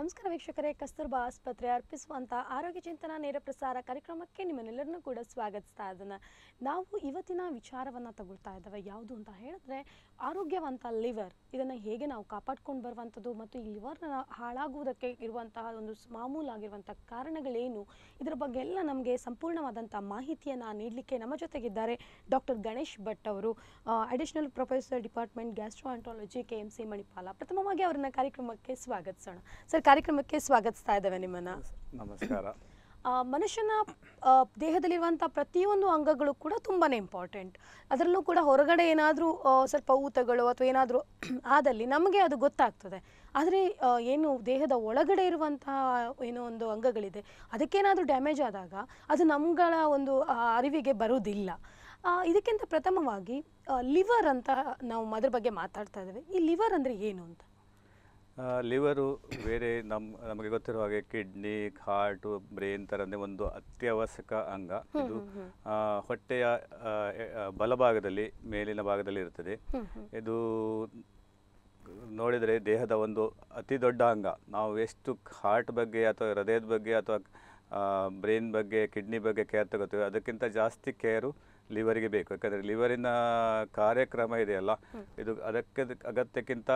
ನಮಸ್ಕಾರ ವೀಕ್ಷಕರೇ ಕಸ್ತೂರ್ಬಾ ಆಸ್ಪತ್ರೆ ಅರ್ಪಿಸುವಂಥ ಆರೋಗ್ಯ ಚಿಂತನ ನೇರ ಪ್ರಸಾರ ಕಾರ್ಯಕ್ರಮಕ್ಕೆ ನಿಮ್ಮನ್ನೆಲ್ಲರನ್ನೂ ಕೂಡ ಸ್ವಾಗತಿಸ್ತಾ ಇದ್ದೇನೆ ನಾವು ಇವತ್ತಿನ ವಿಚಾರವನ್ನು ತಗೊಳ್ತಾ ಇದ್ದೇವೆ ಯಾವುದು ಅಂತ ಹೇಳಿದ್ರೆ ಆರೋಗ್ಯವಂತ ಲಿವರ್ ಇದನ್ನು ಹೇಗೆ ನಾವು ಕಾಪಾಡ್ಕೊಂಡು ಬರುವಂಥದ್ದು ಮತ್ತು ಈ ಲಿವರ್ನ ಹಾಳಾಗುವುದಕ್ಕೆ ಇರುವಂತಹ ಒಂದು ಸ್- ಮಾಮೂಲಾಗಿರುವಂಥ ಕಾರಣಗಳೇನು ಇದರ ಬಗ್ಗೆ ಎಲ್ಲ ನಮಗೆ ಸಂಪೂರ್ಣವಾದಂಥ ಮಾಹಿತಿಯನ್ನು ನೀಡಲಿಕ್ಕೆ ನಮ್ಮ ಜೊತೆಗಿದ್ದಾರೆ ಡಾಕ್ಟರ್ ಗಣೇಶ್ ಭಟ್ ಅವರು additional professor department gastroenterology K M C Manipal ಪ್ರಥಮವಾಗಿ ಅವರನ್ನ ಕಾರ್ಯಕ್ರಮಕ್ಕೆ ಸ್ವಾಗತಿಸೋಣ ಸರ್ ಕಾರ್ಯಕ್ರಮಕ್ಕೆ ಸ್ವಾಗತಿಸ್ತಾ ಇದ್ದೇವೆ ನಿಮ್ಮನ್ನ ನಮಸ್ಕಾರ ಆ, ಮನುಷ್ಯನ ಆ, ದೇಹದಲ್ಲಿರುವಂಥ ಪ್ರತಿಯೊಂದು ಅಂಗಗಳು ಕೂಡ ತುಂಬಾ ಇಂಪಾರ್ಟೆಂಟ್ ಅದರಲ್ಲೂ ಕೂಡ ಹೊರಗಡೆ ಏನಾದರೂ ಸ್ವಲ್ಪ ಊತಗಳು ಅಥವಾ ಏನಾದರೂ ಆದಲ್ಲಿ ನಮಗೆ ಅದು ಗೊತ್ತಾಗ್ತದೆ ಆದರೆ ಏನು ದೇಹದ ಒಳಗಡೆ ಇರುವಂತಹ ಏನೋ ಒಂದು ಅಂಗಗಳಿದೆ ಅದಕ್ಕೇನಾದರೂ ಡ್ಯಾಮೇಜ್ ಆದಾಗ ಅದು ನಮ್ಗಳ ಒಂದು ಆ, ಅರಿವಿಗೆ ಬರುವುದಿಲ್ಲ ಆ, ಇದಕ್ಕಿಂತ ಪ್ರಥಮವಾಗಿ ಲಿವರ್ ಅಂತ ನಾವು ಅದ್ರ ಬಗ್ಗೆ ಮಾತಾಡ್ತಾ ಇದ್ದೇವೆ ಈ ಲಿವರ್ ಅಂದರೆ ಏನು ಅಂತ ಆ, ಲಿವರು ಬೇರೆ ನಮ್ಮ ನಮಗೆ ಗೊತ್ತಿರುವ ಹಾಗೆ ಕಿಡ್ನಿ ಹಾರ್ಟು ಬ್ರೈನ್ ಥರನೇ ಒಂದು ಅತ್ಯವಶ್ಯಕ ಅಂಗ ಇದು ಆ, ಹೊಟ್ಟೆಯ ಆ, ಎ- ಆ, ಬಲಭಾಗದಲ್ಲಿ ಮೇಲಿನ ಭಾಗದಲ್ಲಿ ಇರ್ತದೆ ಇದು ನೋಡಿದರೆ ದೇಹದ ಒಂದು ಅತಿ ದೊಡ್ಡ ಅಂಗ ನಾವು ಎಷ್ಟು ಹಾರ್ಟ್ ಬಗ್ಗೆ ಅಥವಾ ಹೃದಯದ ಬಗ್ಗೆ ಅಥವಾ ಬ್ರೈನ್ ಬಗ್ಗೆ ಕಿಡ್ನಿ ಬಗ್ಗೆ ಕೇರ್ ತಗೋತೀವಿ ಅದಕ್ಕಿಂತ ಜಾಸ್ತಿ ಕೇರು ಲಿವರಿಗೆ ಬೇಕು ಯಾಕಂದರೆ ಲಿವರಿನ ಕಾರ್ಯಕ್ರಮ ಇದೆಯಲ್ಲ ಇದು ಅದಕ್ಕೆ ಅಗತ್ಯಕ್ಕಿಂತ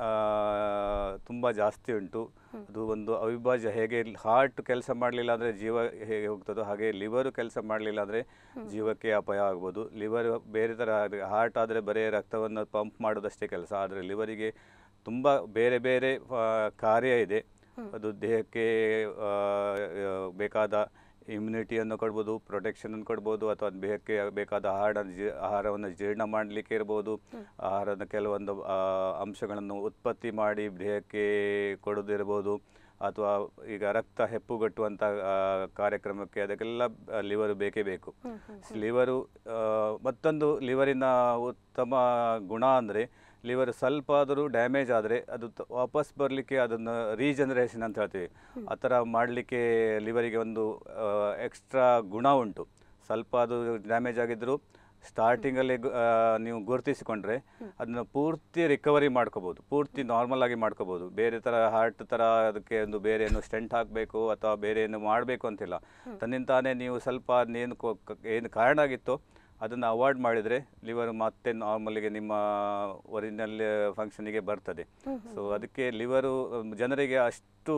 ತುಂಬ ಜಾಸ್ತಿ ಉಂಟು ಅದು ಒಂದು ಅವಿಭಾಜ್ಯ ಹೇಗೆ ಹಾರ್ಟ್ ಕೆಲಸ ಮಾಡಲಿಲ್ಲ ಅಂದರೆ ಜೀವ ಹೇಗೆ ಹೋಗ್ತದೋ ಹಾಗೆ ಲಿವರು ಕೆಲಸ ಮಾಡಲಿಲ್ಲ ಅಂದರೆ ಜೀವಕ್ಕೆ ಅಪಾಯ ಆಗ್ಬೋದು ಲಿವರ್ ಬೇರೆ ಥರ ಹಾರ್ಟ್ ಆದರೆ ಬರೀ ರಕ್ತವನ್ನು ಪಂಪ್ ಮಾಡೋದಷ್ಟೇ ಕೆಲಸ ಆದರೆ ಲಿವರಿಗೆ ತುಂಬ ಬೇರೆ ಬೇರೆ ಆ, ಕಾರ್ಯ ಇದೆ ಅದು ದೇಹಕ್ಕೆ ಆ, ಆ, ಬೇಕಾದ ಇಮ್ಯುನಿಟಿಯನ್ನು ಕೊಡ್ಬೋದು ಪ್ರೊಟೆಕ್ಷನನ್ನು ಕೊಡ್ಬೋದು ಅಥವಾ ದೇಹಕ್ಕೆ ಬೇಕಾದ ಆಹಾರ ಜೀ- ಆಹಾರವನ್ನು ಜೀರ್ಣ ಮಾಡಲಿಕ್ಕೆ ಇರ್ಬೋದು ಆಹಾರದ ಕೆಲವೊಂದು ಆ, ಅಂಶಗಳನ್ನು ಉತ್ಪತ್ತಿ ಮಾಡಿ ದೇಹಕ್ಕೆ ಕೊಡೋದಿರ್ಬೋದು ಅಥವಾ ಈಗ ರಕ್ತ ಹೆಪ್ಪುಗಟ್ಟುವಂಥ ಆ, ಕಾರ್ಯಕ್ರಮಕ್ಕೆ ಅದಕ್ಕೆಲ್ಲ ಲಿವರು ಬೇಕೇ ಬೇಕು ಲಿವರು ಆ, ಮತ್ತೊಂದು ಲಿವರಿನ ಉತ್ತಮ ಗುಣ ಅಂದರೆ ಲಿವರ್ ಸ್ವಲ್ಪ ಆದರೂ ಡ್ಯಾಮೇಜ್ ಆದರೆ ಅದು ತ- ವಾಪಸ್ ಬರಲಿಕ್ಕೆ ಅದನ್ನು ರೀಜನರೇಷನ್ ಅಂತ ಹೇಳ್ತೀವಿ ಆ ಥರ ಮಾಡಲಿಕ್ಕೆ ಲಿವರಿಗೆ ಒಂದು ಎಕ್ಸ್ಟ್ರಾ ಗುಣ ಉಂಟು ಸ್ವಲ್ಪ ಅದು ಡ್ಯಾಮೇಜ್ ಆಗಿದ್ದರೂ ಸ್ಟಾರ್ಟಿಂಗಲ್ಲಿ ನೀವು ಗುರುತಿಸಿಕೊಂಡ್ರೆ ಅದನ್ನು ಪೂರ್ತಿ ರಿಕವರಿ ಮಾಡ್ಕೋಬೋದು ಪೂರ್ತಿ ನಾರ್ಮಲ್ ಆಗಿ ಮಾಡ್ಕೋಬೋದು ಬೇರೆ ಥರ ಹಾರ್ಟ್ ಥರ ಅದಕ್ಕೆ ಒಂದು ಬೇರೆ ಏನು ಸ್ಟೆಂಟ್ ಹಾಕಬೇಕು ಅಥವಾ ಬೇರೆ ಏನು ಮಾಡಬೇಕು ಅಂತಿಲ್ಲ ತನ್ನಿಂತಾನೇ ನೀವು ಸ್ವಲ್ಪ ಏನು ಕೊ- ಕ- ಏನು ಕಾರಣ ಆಗಿತ್ತೋ ಅದನ್ನು ಅವಾಯ್ಡ್ ಮಾಡಿದರೆ ಲಿವರ್ ಮತ್ತೆ ನಾರ್ಮಲಿಗೆ ನಿಮ್ಮ ಒರಿಜಿನಲ್ ಫಂಕ್ಷನಿಗೆ ಬರ್ತದೆ ಸೊ ಅದಕ್ಕೆ ಲಿವರು ಜನರಿಗೆ ಅಷ್ಟು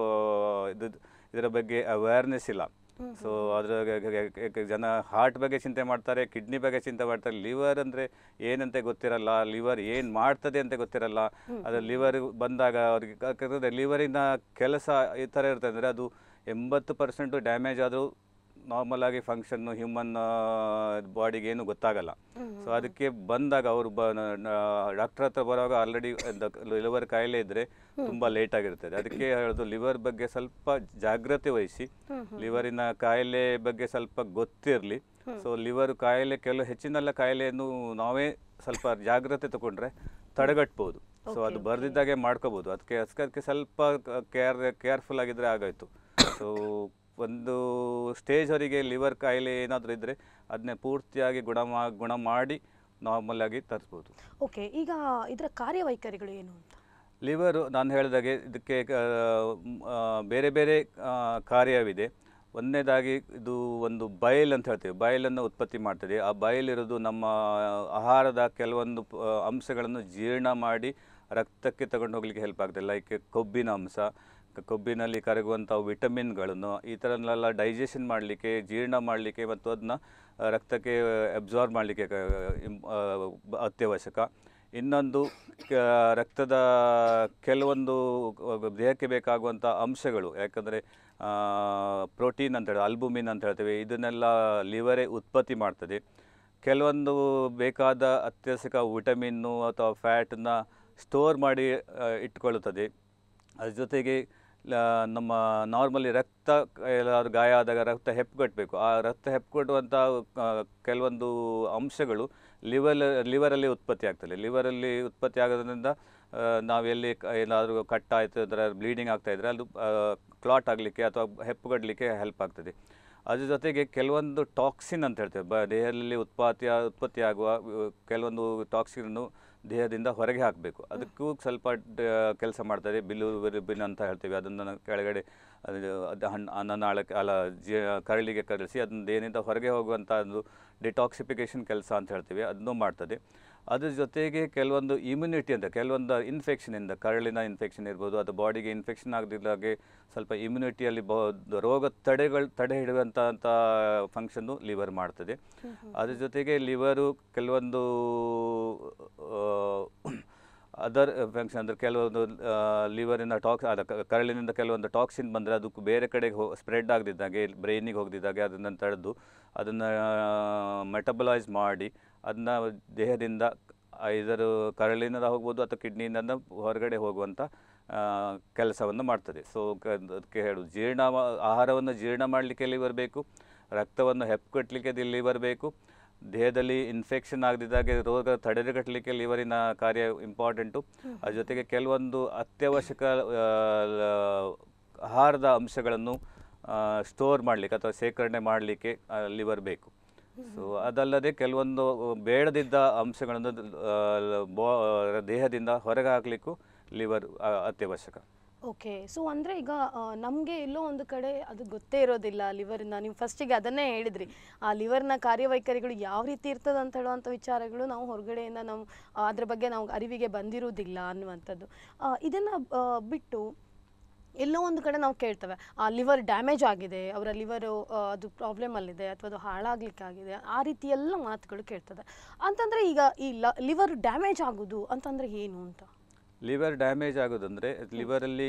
ಆ, ಇದು ಇದರ ಬಗ್ಗೆ ಅವೇರ್ನೆಸ್ ಇಲ್ಲ ಸೊ ಅದರ ಗ- ಗ- ಗ- ಗ- ಜನ ಹಾರ್ಟ್ ಬಗ್ಗೆ ಚಿಂತೆ ಮಾಡ್ತಾರೆ ಕಿಡ್ನಿ ಬಗ್ಗೆ ಚಿಂತೆ ಮಾಡ್ತಾರೆ ಲಿವರ್ ಅಂದರೆ ಏನಂತ ಗೊತ್ತಿರಲ್ಲ ಲಿವರ್ ಏನು ಮಾಡ್ತದೆ ಅಂತ ಗೊತ್ತಿರಲ್ಲ ಅದು ಲಿವರ್ ಬಂದಾಗ ಅವ್ರಿಗೆ ಯಾಕಂದರೆ ಲಿವರಿನ ಕೆಲಸ ಈ ಥರ ಇರ್ತದೆ ಅಂದರೆ ಅದು ಎಂಬತ್ತು ಪರ್ಸೆಂಟು ಡ್ಯಾಮೇಜ್ ಆದರೂ ನಾರ್ಮಲ್ ಆಗಿ ಫಂಕ್ಷನ್ನು ಹ್ಯೂಮನ್ ಬಾಡಿಗೆ ಏನು ಗೊತ್ತಾಗಲ್ಲ ಸೊ ಅದಕ್ಕೆ ಬಂದಾಗ ಅವರು ಬ ಡಾಕ್ಟರ್ ಹತ್ರ ಬರುವಾಗ ಆಲ್ರೆಡಿ ಲಿವರ್ ಕಾಯಿಲೆ ಇದ್ದರೆ ತುಂಬ ಲೇಟ್ ಆಗಿರ್ತದೆ ಅದಕ್ಕೆ ಹೇಳೋದು ಲಿವರ್ ಬಗ್ಗೆ ಸ್ವಲ್ಪ ಜಾಗ್ರತೆ ವಹಿಸಿ ಲಿವರಿನ ಕಾಯಿಲೆ ಬಗ್ಗೆ ಸ್ವಲ್ಪ ಗೊತ್ತಿರಲಿ ಸೊ ಲಿವರ್ ಕಾಯಿಲೆ ಕೆಲವು ಹೆಚ್ಚಿನೆಲ್ಲ ಕಾಯಿಲೆಯನ್ನು ನಾವೇ ಸ್ವಲ್ಪ ಜಾಗ್ರತೆ ತಗೊಂಡ್ರೆ ತಡೆಗಟ್ಬೋದು ಸೊ ಅದು ಬರ್ದಿದ್ದಾಗೆ ಮಾಡ್ಕೋಬೋದು ಅದಕ್ಕೆ ಅದಕ್ಕೆ ಸ್ವಲ್ಪ ಕೇರ್ ಕೇರ್ಫುಲ್ ಆಗಿದ್ರೆ ಆಗಾಯ್ತು ಸೊ ಒಂದು ಸ್ಟೇಜ್ವರೆಗೆ ಲಿವರ್ ಕಾಯಿಲೆ ಏನಾದರೂ ಇದ್ದರೆ ಅದನ್ನೇ ಪೂರ್ತಿಯಾಗಿ ಗುಣ ಮಾ ಗುಣ ಮಾಡಿ ನಾರ್ಮಲ್ ಆಗಿ ತರಿಸ್ಬೋದು ಓಕೆ ಈಗ ಇದರ ಕಾರ್ಯವೈಖರಿಗಳು ಏನು ಅಂತ ಲಿವರು ನಾನು ಹೇಳಿದಾಗೆ ಇದಕ್ಕೆ ಆ, ಮ್, ಆ, ಬೇರೆ ಬೇರೆ ಆ, ಕಾರ್ಯವಿದೆ ಒಂದನೇದಾಗಿ ಇದು ಒಂದು ಬಯಲ್ ಅಂತ ಹೇಳ್ತೀವಿ ಬಯಲನ್ನು ಉತ್ಪತ್ತಿ ಮಾಡ್ತದೆ ಆ ಬಯಲಿರೋದು ನಮ್ಮ ಆಹಾರದ ಕೆಲವೊಂದು ಪ- ಅಂಶಗಳನ್ನು ಜೀರ್ಣ ಮಾಡಿ ರಕ್ತಕ್ಕೆ ತಗೊಂಡು ಹೋಗ್ಲಿಕ್ಕೆ ಹೆಲ್ಪ್ ಆಗ್ತದೆ ಲೈಕ್ ಕೊಬ್ಬಿನ ಅಂಶ ಕ- ಕೊಬ್ಬಿನಲ್ಲಿ ಕರಗುವಂಥ ವಿಟಮಿನ್ಗಳನ್ನು ಈ ಥರನೆಲ್ಲ ಡೈಜೆಷನ್ ಮಾಡಲಿಕ್ಕೆ ಜೀರ್ಣ ಮಾಡಲಿಕ್ಕೆ ಮತ್ತು ಅದನ್ನ ರಕ್ತಕ್ಕೆ ಅಬ್ಸಾರ್ಬ್ ಮಾಡಲಿಕ್ಕೆ ಅತ್ಯವಶ್ಯಕ ಇನ್ನೊಂದು ಕ- ರಕ್ತದ ಕೆಲವೊಂದು ದೇಹಕ್ಕೆ ಬೇಕಾಗುವಂಥ ಅಂಶಗಳು ಯಾಕಂದರೆ ಪ್ರೋಟೀನ್ ಅಂತ ಹೇಳಿ ಅಲ್ಬುಮಿನ್ ಅಂತ ಹೇಳ್ತೇವೆ ಇದನ್ನೆಲ್ಲ ಲಿವರೇ ಉತ್ಪತ್ತಿ ಮಾಡ್ತದೆ ಕೆಲವೊಂದು ಬೇಕಾದ ಅತ್ಯವಶ್ಯಕ ವಿಟಮಿನ್ನು ಅಥವಾ ಫ್ಯಾಟನ್ನ ಸ್ಟೋರ್ ಮಾಡಿ ಆ, ಇಟ್ಕೊಳ್ಳುತ್ತದೆ ಅದ್ರ ಜೊತೆಗೆ ಲ- ನಮ್ಮ ನಾರ್ಮಲಿ ರಕ್ತ ಎಲ್ಲಾದ್ರೂ ಗಾಯ ಆದಾಗ ರಕ್ತ ಹೆಪ್ಪುಗಟ್ಟಬೇಕು ಆ ರಕ್ತ ಹೆಪ್ಪುಗಟ್ಟುವಂಥ ಕೆಲವೊಂದು ಅಂಶಗಳು ಲಿವರ್ ಲಿವರಲ್ಲಿ ಉತ್ಪತ್ತಿ ಆಗ್ತದೆ ಲಿವರಲ್ಲಿ ಉತ್ಪತ್ತಿ ಆಗೋದ್ರಿಂದ ಆ, ನಾವೆಲ್ಲಿ ಕ- ಏನಾದರೂ ಕಟ್ ಆಯಿತು ಅಂದರೆ ಬ್ಲೀಡಿಂಗ್ ಆಗ್ತಾ ಇದ್ದರೆ ಅದು ಕ್ಲಾಟ್ ಆಗಲಿಕ್ಕೆ ಅಥವಾ ಹೆಪ್ಪುಗಟ್ಟಲಿಕ್ಕೆ ಹೆಲ್ಪ್ ಆಗ್ತದೆ ಅದ್ರ ಜೊತೆಗೆ ಕೆಲವೊಂದು ಟಾಕ್ಸಿನ್ ಅಂತ ಹೇಳ್ತೇವೆ ಬ ದೇಹದಲ್ಲಿ ಉತ್ಪತ್ತಿ ಉತ್ಪತ್ತಿಯಾಗುವ ಅಹ್, ಕೆಲವೊಂದು ಟಾಕ್ಸಿನನ್ನು ದೇಹದಿಂದ ಹೊರಗೆ ಹಾಕಬೇಕು ಅದಕ್ಕೂ ಸ್ವಲ್ಪ ಕೆಲಸ ಮಾಡ್ತಾರೆ ಬಿಲುಬಿನ್ ಅಂತ ಹೇಳ್ತೀವಿ ಅದನ್ನು ಕೆಳಗಡೆ ಅದು ಅದು ಹಣ್ಣು ಅನ್ನನಾಳಕ್ಕೆ ಅಲ್ಲ ಜೀ ಕರಳಿಗೆ ಕರಳಿಸಿ ಅದನ್ನ ದೇಹದಿಂದ ಹೊರಗೆ ಹೋಗುವಂಥ ಒಂದು ಡಿಟಾಕ್ಸಿಫಿಕೇಷನ್ ಕೆಲಸ ಅಂತ ಹೇಳ್ತೀವಿ ಅದನ್ನು ಮಾಡ್ತದೆ ಅದ್ರ ಜೊತೆಗೆ ಕೆಲವೊಂದು ಇಮ್ಯುನಿಟಿ ಅಂತ ಕೆಲವೊಂದು ಇನ್ಫೆಕ್ಷನಿಂದ ಕರಳಿನ ಇನ್ಫೆಕ್ಷನ್ ಇರ್ಬೋದು ಅಥವಾ ಬಾಡಿಗೆ ಇನ್ಫೆಕ್ಷನ್ ಆಗದಿದ್ದಾಗೆ ಸ್ವಲ್ಪ ಇಮ್ಯುನಿಟಿಯಲ್ಲಿ ಬ ರೋಗ ತಡೆಗಳು ತಡೆ ಹಿಡುವಂಥ ಫಂಕ್ಷನ್ನು ಲಿವರ್ ಮಾಡ್ತದೆ ಅದ್ರ ಜೊತೆಗೆ ಲಿವರು ಕೆಲವೊಂದು ಅದರ್ ಫಂಕ್ಷನ್ ಅಂದರೆ ಕೆಲವೊಂದು ಲಿವರಿನ ಟಾಕ್ಸ್ ಅದ ಕ- ಕರಳಿನಿಂದ ಕೆಲವೊಂದು ಟಾಕ್ಸಿನ್ ಬಂದರೆ ಅದಕ್ಕೂ ಬೇರೆ ಕಡೆಗೆ ಹೋ ಸ್ಪ್ರೆಡ್ ಆಗದಿದ್ದಾಗೆ ಬ್ರೈನಿಗೆ ಹೋಗದಿದ್ದಾಗೆ ಅದನ್ನು ತಡೆದು ಅದನ್ನು ಮೆಟಬಲೈಸ್ ಮಾಡಿ ಅದನ್ನ ದೇಹದಿಂದ ಇದರ ಕರಳಿನಿಂದ ಹೋಗ್ಬೋದು ಅಥವಾ ಕಿಡ್ನಿಯಿಂದ ಹೊರಗಡೆ ಹೋಗುವಂಥ ಕೆಲಸವನ್ನು ಮಾಡ್ತದೆ ಸೊ ಅದಕ್ಕೆ ಹೇಳು ಜೀರ್ಣ ಆಹಾರವನ್ನು ಜೀರ್ಣ ಮಾಡಲಿಕ್ಕೆ ಲಿವರ್ ಬೇಕು ರಕ್ತವನ್ನು ಹೆಪ್ಪುಗಟ್ಟಲಿಕ್ಕೆ ಲಿವರ್ ಬೇಕು ದೇಹದಲ್ಲಿ ಇನ್ಫೆಕ್ಷನ್ ಆಗದಿದ್ದಾಗೆ ರೋಗ ತಡೆಗಟ್ಟಲಿಕ್ಕೆ ಲಿವರಿನ ಕಾರ್ಯ ಇಂಪಾರ್ಟೆಂಟು ಅದ್ರ ಜೊತೆಗೆ ಕೆಲವೊಂದು ಅತ್ಯವಶ್ಯಕ ಆ, ಲ- ಆಹಾರದ ಅಂಶಗಳನ್ನು ಸ್ಟೋರ್ ಮಾಡಲಿಕ್ಕೆ ಅಥವಾ ಶೇಖರಣೆ ಮಾಡಲಿಕ್ಕೆ ಲಿವರ್ ಬೇಕು ಸೊ ಅದಲ್ಲದೆ ಕೆಲವೊಂದು ಬೇಡದಿದ್ದ ಅಂಶಗಳನ್ನು ಆ, ಲ- ಬಾ- ದೇಹದಿಂದ ಹೊರಗೆ ಹಾಕಲಿಕ್ಕೂ ಲಿವರ್ ಅತ್ಯವಶ್ಯಕ ಓಕೆ ಸೊ ಅಂದರೆ ಈಗ ನಮಗೆ ಎಲ್ಲೋ ಒಂದು ಕಡೆ ಅದು ಗೊತ್ತೇ ಇರೋದಿಲ್ಲ ಲಿವರ್ನ ನೀವು ಫಸ್ಟಿಗೆ ಅದನ್ನೇ ಹೇಳಿದ್ರಿ ಆ ಲಿವರ್ನ ಕಾರ್ಯವೈಖರಿಗಳು ಯಾವ ರೀತಿ ಇರ್ತದೆ ಅಂತ ಹೇಳುವಂಥ ವಿಚಾರಗಳು ನಾವು ಹೊರಗಡೆಯಿಂದ ನಾವು ಆ, ಅದ್ರ ಬಗ್ಗೆ ನಾವು ಅರಿವಿಗೆ ಬಂದಿರುವುದಿಲ್ಲ ಅನ್ನುವಂಥದ್ದು ಇದನ್ನು ಬಿಟ್ಟು ಎಲ್ಲೋ ಒಂದು ಕಡೆ ನಾವು ಕೇಳ್ತೇವೆ ಆ ಲಿವರ್ ಡ್ಯಾಮೇಜ್ ಆಗಿದೆ ಅವರ ಲಿವರು ಅದು ಪ್ರಾಬ್ಲಮಲ್ಲಿದೆ ಅಥವಾ ಅದು ಹಾಳಾಗ್ಲಿಕ್ಕಾಗಿದೆ ಆ ರೀತಿ ಎಲ್ಲ ಮಾತುಗಳು ಕೇಳ್ತದೆ ಅಂತಂದರೆ ಈಗ ಈ ಲಿವರ್ ಡ್ಯಾಮೇಜ್ ಆಗೋದು ಅಂತಂದರೆ ಏನು ಅಂತ ಲಿವರ್ ಡ್ಯಾಮೇಜ್ ಆಗೋದಂದ್ರೆ ಲಿವರಲ್ಲಿ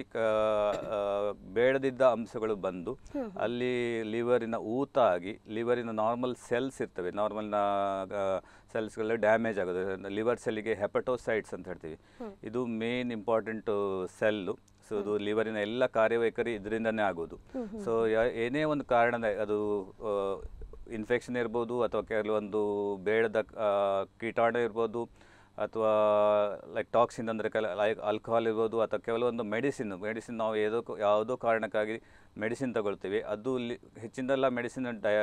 ಬೇಡದಿದ್ದ ಅಂಶಗಳು ಬಂದು ಅಲ್ಲಿ ಲಿವರಿನ ಊತ ಆಗಿ ಲಿವರಿನ ನಾರ್ಮಲ್ ಸೆಲ್ಸ್ ಇರ್ತವೆ ನಾರ್ಮಲ್ನ ಸೆಲ್ಸ್ಗಳು ಡ್ಯಾಮೇಜ್ ಆಗೋದು ಲಿವರ್ ಸೆಲ್ಗೆ ಹೆಪಟೋಸೈಟ್ಸ್ ಅಂತ ಹೇಳ್ತೀವಿ ಇದು ಮೇನ್ ಇಂಪಾರ್ಟೆಂಟ್ ಸೆಲ್ಲು ಸೊ ಇದು ಲಿವರಿನ ಎಲ್ಲ ಕಾರ್ಯವೈಖರಿ ಇದರಿಂದನೇ ಆಗೋದು ಸೊ ಏನೇ ಒಂದು ಕಾರಣದ ಅದು ಇನ್ಫೆಕ್ಷನ್ ಇರ್ಬೋದು ಅಥವಾ ಕೆಲವೊಂದು ಬೇಡದ ಆ, ಕೀಟಾಣು ಇರ್ಬೋದು ಅಥವಾ ಲೈಕ್ ಟಾಕ್ಸಿನ್ ಅಂದರೆ ಕೆಲ ಲೈಕ್ ಆಲ್ಕೋಹಾಲ್ ಇರ್ಬೋದು ಅಥವಾ ಕೆಲವೊಂದು ಮೆಡಿಸಿನ್ ಮೆಡಿಸಿನ್ ನಾವು ಯಾವುದೋ ಯಾವುದೋ ಕಾರಣಕ್ಕಾಗಿ ಮೆಡಿಸಿನ್ ತಗೊಳ್ತೀವಿ ಅದು ಲಿ ಹೆಚ್ಚಿನದೆಲ್ಲ ಮೆಡಿಸಿನ್ ಡಯ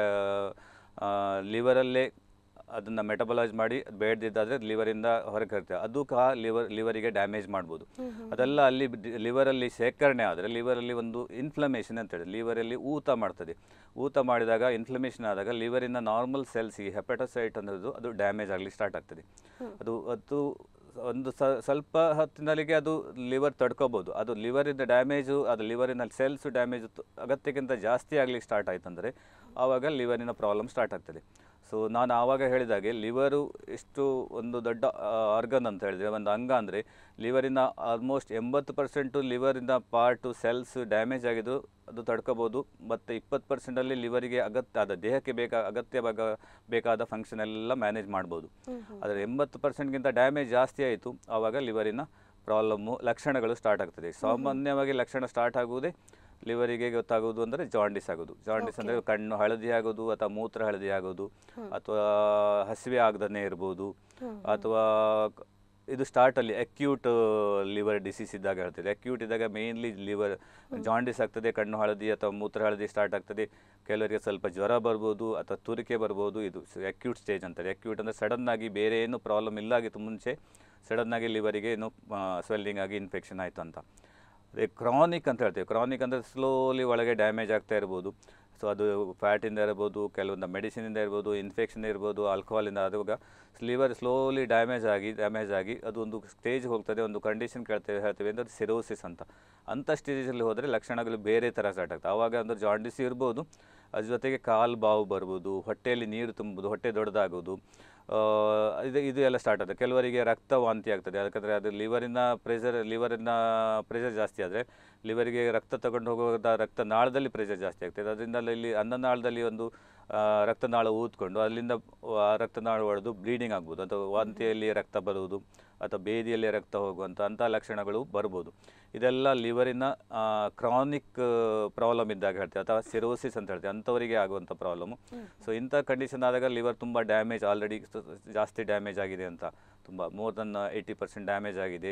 ಲಿವರಲ್ಲೇ ಅದನ್ನು ಮೆಟಬಲೈಸ್ ಮಾಡಿ ಬೇಡದಿದ್ದಾದರೆ ಲಿವರಿಂದ ಹೊರಗೆ ಕರ್ತೇವೆ ಅದು ಸಹ ಲಿವರ್ ಲಿವರಿಗೆ ಡ್ಯಾಮೇಜ್ ಮಾಡ್ಬೋದು ಅದೆಲ್ಲ ಅಲ್ಲಿ ಲಿವರಲ್ಲಿ ಶೇಖರಣೆ ಆದರೆ ಲಿವರಲ್ಲಿ ಒಂದು ಇನ್ಫ್ಲಮೇಷನ್ ಅಂತ ಹೇಳಿ ಲಿವರಲ್ಲಿ ಊತ ಮಾಡ್ತದೆ ಊತ ಮಾಡಿದಾಗ ಇನ್ಫ್ಲಮೇಷನ್ ಆದಾಗ ಲಿವರಿನ ನಾರ್ಮಲ್ ಸೆಲ್ಸ್ಗೆ ಹೆಪಟೋಸೈಟ್ ಅನ್ನೋದು ಅದು ಡ್ಯಾಮೇಜ್ ಆಗಲಿಕ್ಕೆ ಸ್ಟಾರ್ಟ್ ಆಗ್ತದೆ ಅದು ಅದು ಒಂದು ಸ ಸ್ವಲ್ಪ ಹೊತ್ತಿನಲ್ಲಿಗೆ ಅದು ಲಿವರ್ ತಡ್ಕೋಬೋದು ಅದು ಲಿವರಿಂದ ಡ್ಯಾಮೇಜು ಅದು ಲಿವರಿನ ಸೆಲ್ಸ್ ಡ್ಯಾಮೇಜ್ ಅಗತ್ಯಕ್ಕಿಂತ ಜಾಸ್ತಿ ಆಗಲಿಕ್ಕೆ ಸ್ಟಾರ್ಟ್ ಆಯ್ತಂದರೆ ಆವಾಗ ಲಿವರಿನ ಪ್ರಾಬ್ಲಮ್ ಸ್ಟಾರ್ಟ್ ಆಗ್ತದೆ ಸೊ ನಾನು ಆವಾಗ ಹೇಳಿದಾಗೆ ಲಿವರು ಎಷ್ಟು ಒಂದು ದೊಡ್ಡ ಆರ್ಗನ್ ಅಂತ ಹೇಳಿದರೆ ಒಂದು ಅಂಗ ಅಂದರೆ ಲಿವರಿನ ಆಲ್ಮೋಸ್ಟ್ ಎಂಬತ್ತು ಪರ್ಸೆಂಟು ಲಿವರಿನ ಪಾರ್ಟು ಸೆಲ್ಸ್ ಡ್ಯಾಮೇಜ್ ಆಗಿದ್ದು ಅದು ತಡ್ಕೋಬೋದು ಮತ್ತು ಇಪ್ಪತ್ತು ಪರ್ಸೆಂಟಲ್ಲಿ ಲಿವರಿಗೆ ಅಗತ್ಯ ಆದ ದೇಹಕ್ಕೆ ಬೇಕಾ ಅಗತ್ಯ ಬಾಗ ಬೇಕಾದ ಫಂಕ್ಷನ್ ಎಲ್ಲ ಮ್ಯಾನೇಜ್ ಮಾಡ್ಬೋದು ಆದರೆ ಎಂಬತ್ತು ಪರ್ಸೆಂಟ್ಗಿಂತ ಡ್ಯಾಮೇಜ್ ಜಾಸ್ತಿ ಆಯಿತು ಆವಾಗ ಲಿವರಿನ ಪ್ರಾಬ್ಲಮ್ಮು ಲಕ್ಷಣಗಳು ಸ್ಟಾರ್ಟ್ ಆಗ್ತದೆ ಸಾಮಾನ್ಯವಾಗಿ ಲಕ್ಷಣ ಸ್ಟಾರ್ಟ್ ಆಗುವುದೇ ಲಿವರಿಗೆ ಗೊತ್ತಾಗೋದು ಅಂದರೆ ಜಾಂಡಿಸ್ ಆಗೋದು ಜಾಂಡಿಸ್ ಅಂದರೆ ಕಣ್ಣು ಹಳದಿ ಆಗೋದು ಅಥವಾ ಮೂತ್ರ ಹಳದಿ ಆಗೋದು ಅಥವಾ ಹಸಿವೆ ಆಗದೇ ಇರ್ಬೋದು ಅಥವಾ ಕ- ಇದು ಸ್ಟಾರ್ಟಲ್ಲಿ ಅಕ್ಯೂಟ್ ಲಿವರ್ ಡಿಸೀಸ್ ಇದ್ದಾಗ ಹೇಳ್ತದೆ ಅಕ್ಯೂಟ್ ಇದ್ದಾಗ ಮೇನ್ಲಿ ಲಿವರ್ ಜಾಂಡಿಸ್ ಆಗ್ತದೆ ಕಣ್ಣು ಹಳದಿ ಅಥವಾ ಮೂತ್ರ ಹಳದಿ ಸ್ಟಾರ್ಟ್ ಆಗ್ತದೆ ಕೆಲವರಿಗೆ ಸ್ವಲ್ಪ ಜ್ವರ ಬರ್ಬೋದು ಅಥವಾ ತುರಿಕೆ ಬರ್ಬೋದು ಇದು ಅಕ್ಯೂಟ್ ಸ್ಟೇಜ್ ಅಂತಾರೆ ಅಕ್ಯೂಟ್ ಅಂದರೆ ಸಡನ್ ಆಗಿ ಬೇರೆ ಏನು ಪ್ರಾಬ್ಲಮ್ ಇಲ್ಲಾಗಿತ್ತು ಮುಂಚೆ ಸಡನ್ ಆಗಿ ಲಿವರಿಗೆ ಏನು ಸ್ವೆಲ್ಲಿಂಗ್ ಆಗಿ ಇನ್ಫೆಕ್ಷನ್ ಆಯಿತು ಅಂತ ಅದೇ ಕ್ರಾನಿಕ್ ಅಂತ ಹೇಳ್ತೀವಿ ಕ್ರಾನಿಕ್ ಅಂದರೆ ಸ್ಲೋಲಿ ಒಳಗೆ ಡ್ಯಾಮೇಜ್ ಆಗ್ತಾ ಇರ್ಬೋದು ಸೊ ಅದು ಫ್ಯಾಟಿಂದ ಇರ್ಬೋದು ಕೆಲವೊಂದು ಮೆಡಿಸಿನಿಂದ ಇರ್ಬೋದು ಇನ್ಫೆಕ್ಷನ್ ಇರ್ಬೋದು ಆಲ್ಕೋಹಾಲಿಂದ ಆದಾಗ ಲಿವರ್ ಸ್ಲೋಲಿ ಡ್ಯಾಮೇಜ್ ಆಗಿ ಡ್ಯಾಮೇಜ್ ಆಗಿ ಅದು ಒಂದು ಸ್ಟೇಜ್ ಹೋಗ್ತದೆ ಒಂದು ಕಂಡೀಷನ್ ಕೇಳ್ತೇವೆ ಹೇಳ್ತೇವೆ ಅಂದರೆ ಸಿರೋಸಿಸ್ ಅಂತ ಅಂಥ ಸ್ಟೇಜಲ್ಲಿ ಹೋದರೆ ಲಕ್ಷಣಗಳು ಬೇರೆ ಥರ ಸ್ಟಾರ್ಟ್ ಆಗ್ತದೆ ಆವಾಗ ಅಂದ್ರೆ ಜಾಂಡಿಸ್ ಇರ್ಬೋದು ಅದ್ರ ಜೊತೆಗೆ ಕಾಲು ಬಾವು ಬರ್ಬೋದು ಹೊಟ್ಟೆಯಲ್ಲಿ ನೀರು ತುಂಬುದು ಹೊಟ್ಟೆ ದೊಡ್ಡದಾಗೋದು ಆ, ಇದು ಇದು ಎಲ್ಲ ಸ್ಟಾರ್ಟ್ ಆಗ್ತದೆ ಕೆಲವರಿಗೆ ರಕ್ತ ವಾಂತಿ ಆಗ್ತದೆ ಯಾಕಂದರೆ ಅದು ಲಿವರಿನ ಪ್ರೆಷರ್ ಲಿವರಿನ ಪ್ರೆಷರ್ ಜಾಸ್ತಿ ಆದರೆ ಲಿವರಿಗೆ ರಕ್ತ ತಗೊಂಡು ಹೋಗುವಾಗ ರಕ್ತ ನಾಳದಲ್ಲಿ ಪ್ರೆಷರ್ ಜಾಸ್ತಿ ಆಗ್ತದೆ ಅದರಿಂದ ಇಲ್ಲಿ ಅನ್ನನಾಳದಲ್ಲಿ ಒಂದು ಆ, ರಕ್ತನಾಳ ಊದ್ಕೊಂಡು ಅಲ್ಲಿಂದ ಆ ರಕ್ತನಾಳ ಒಡೆದು ಬ್ಲೀಡಿಂಗ್ ಆಗ್ಬೋದು ಅಥವಾ ವಾಂತಿಯಲ್ಲಿ ರಕ್ತ ಬರುವುದು ಅಥವಾ ಬೇದಿಯಲ್ಲಿ ರಕ್ತ ಹೋಗುವಂಥ ಅಂಥ ಲಕ್ಷಣಗಳು ಬರ್ಬೋದು ಇದೆಲ್ಲ ಲಿವರಿನ ಕ್ರಾನಿಕ್ ಪ್ರಾಬ್ಲಮ್ ಇದ್ದಾಗ ಹೇಳ್ತೇವೆ ಅಥವಾ ಸಿರೋಸಿಸ್ ಅಂತ ಹೇಳ್ತೇವೆ ಅಂಥವರಿಗೆ ಆಗುವಂಥ ಪ್ರಾಬ್ಲಮ್ಮು ಸೊ ಇಂಥ ಕಂಡೀಷನ್ ಆದಾಗ ಲಿವರ್ ತುಂಬ ಡ್ಯಾಮೇಜ್ ಆಲ್ರೆಡಿ ಜಾಸ್ತಿ ಡ್ಯಾಮೇಜ್ ಆಗಿದೆ ಅಂತ ತುಂಬ more than eighty percent damage ಆಗಿದೆ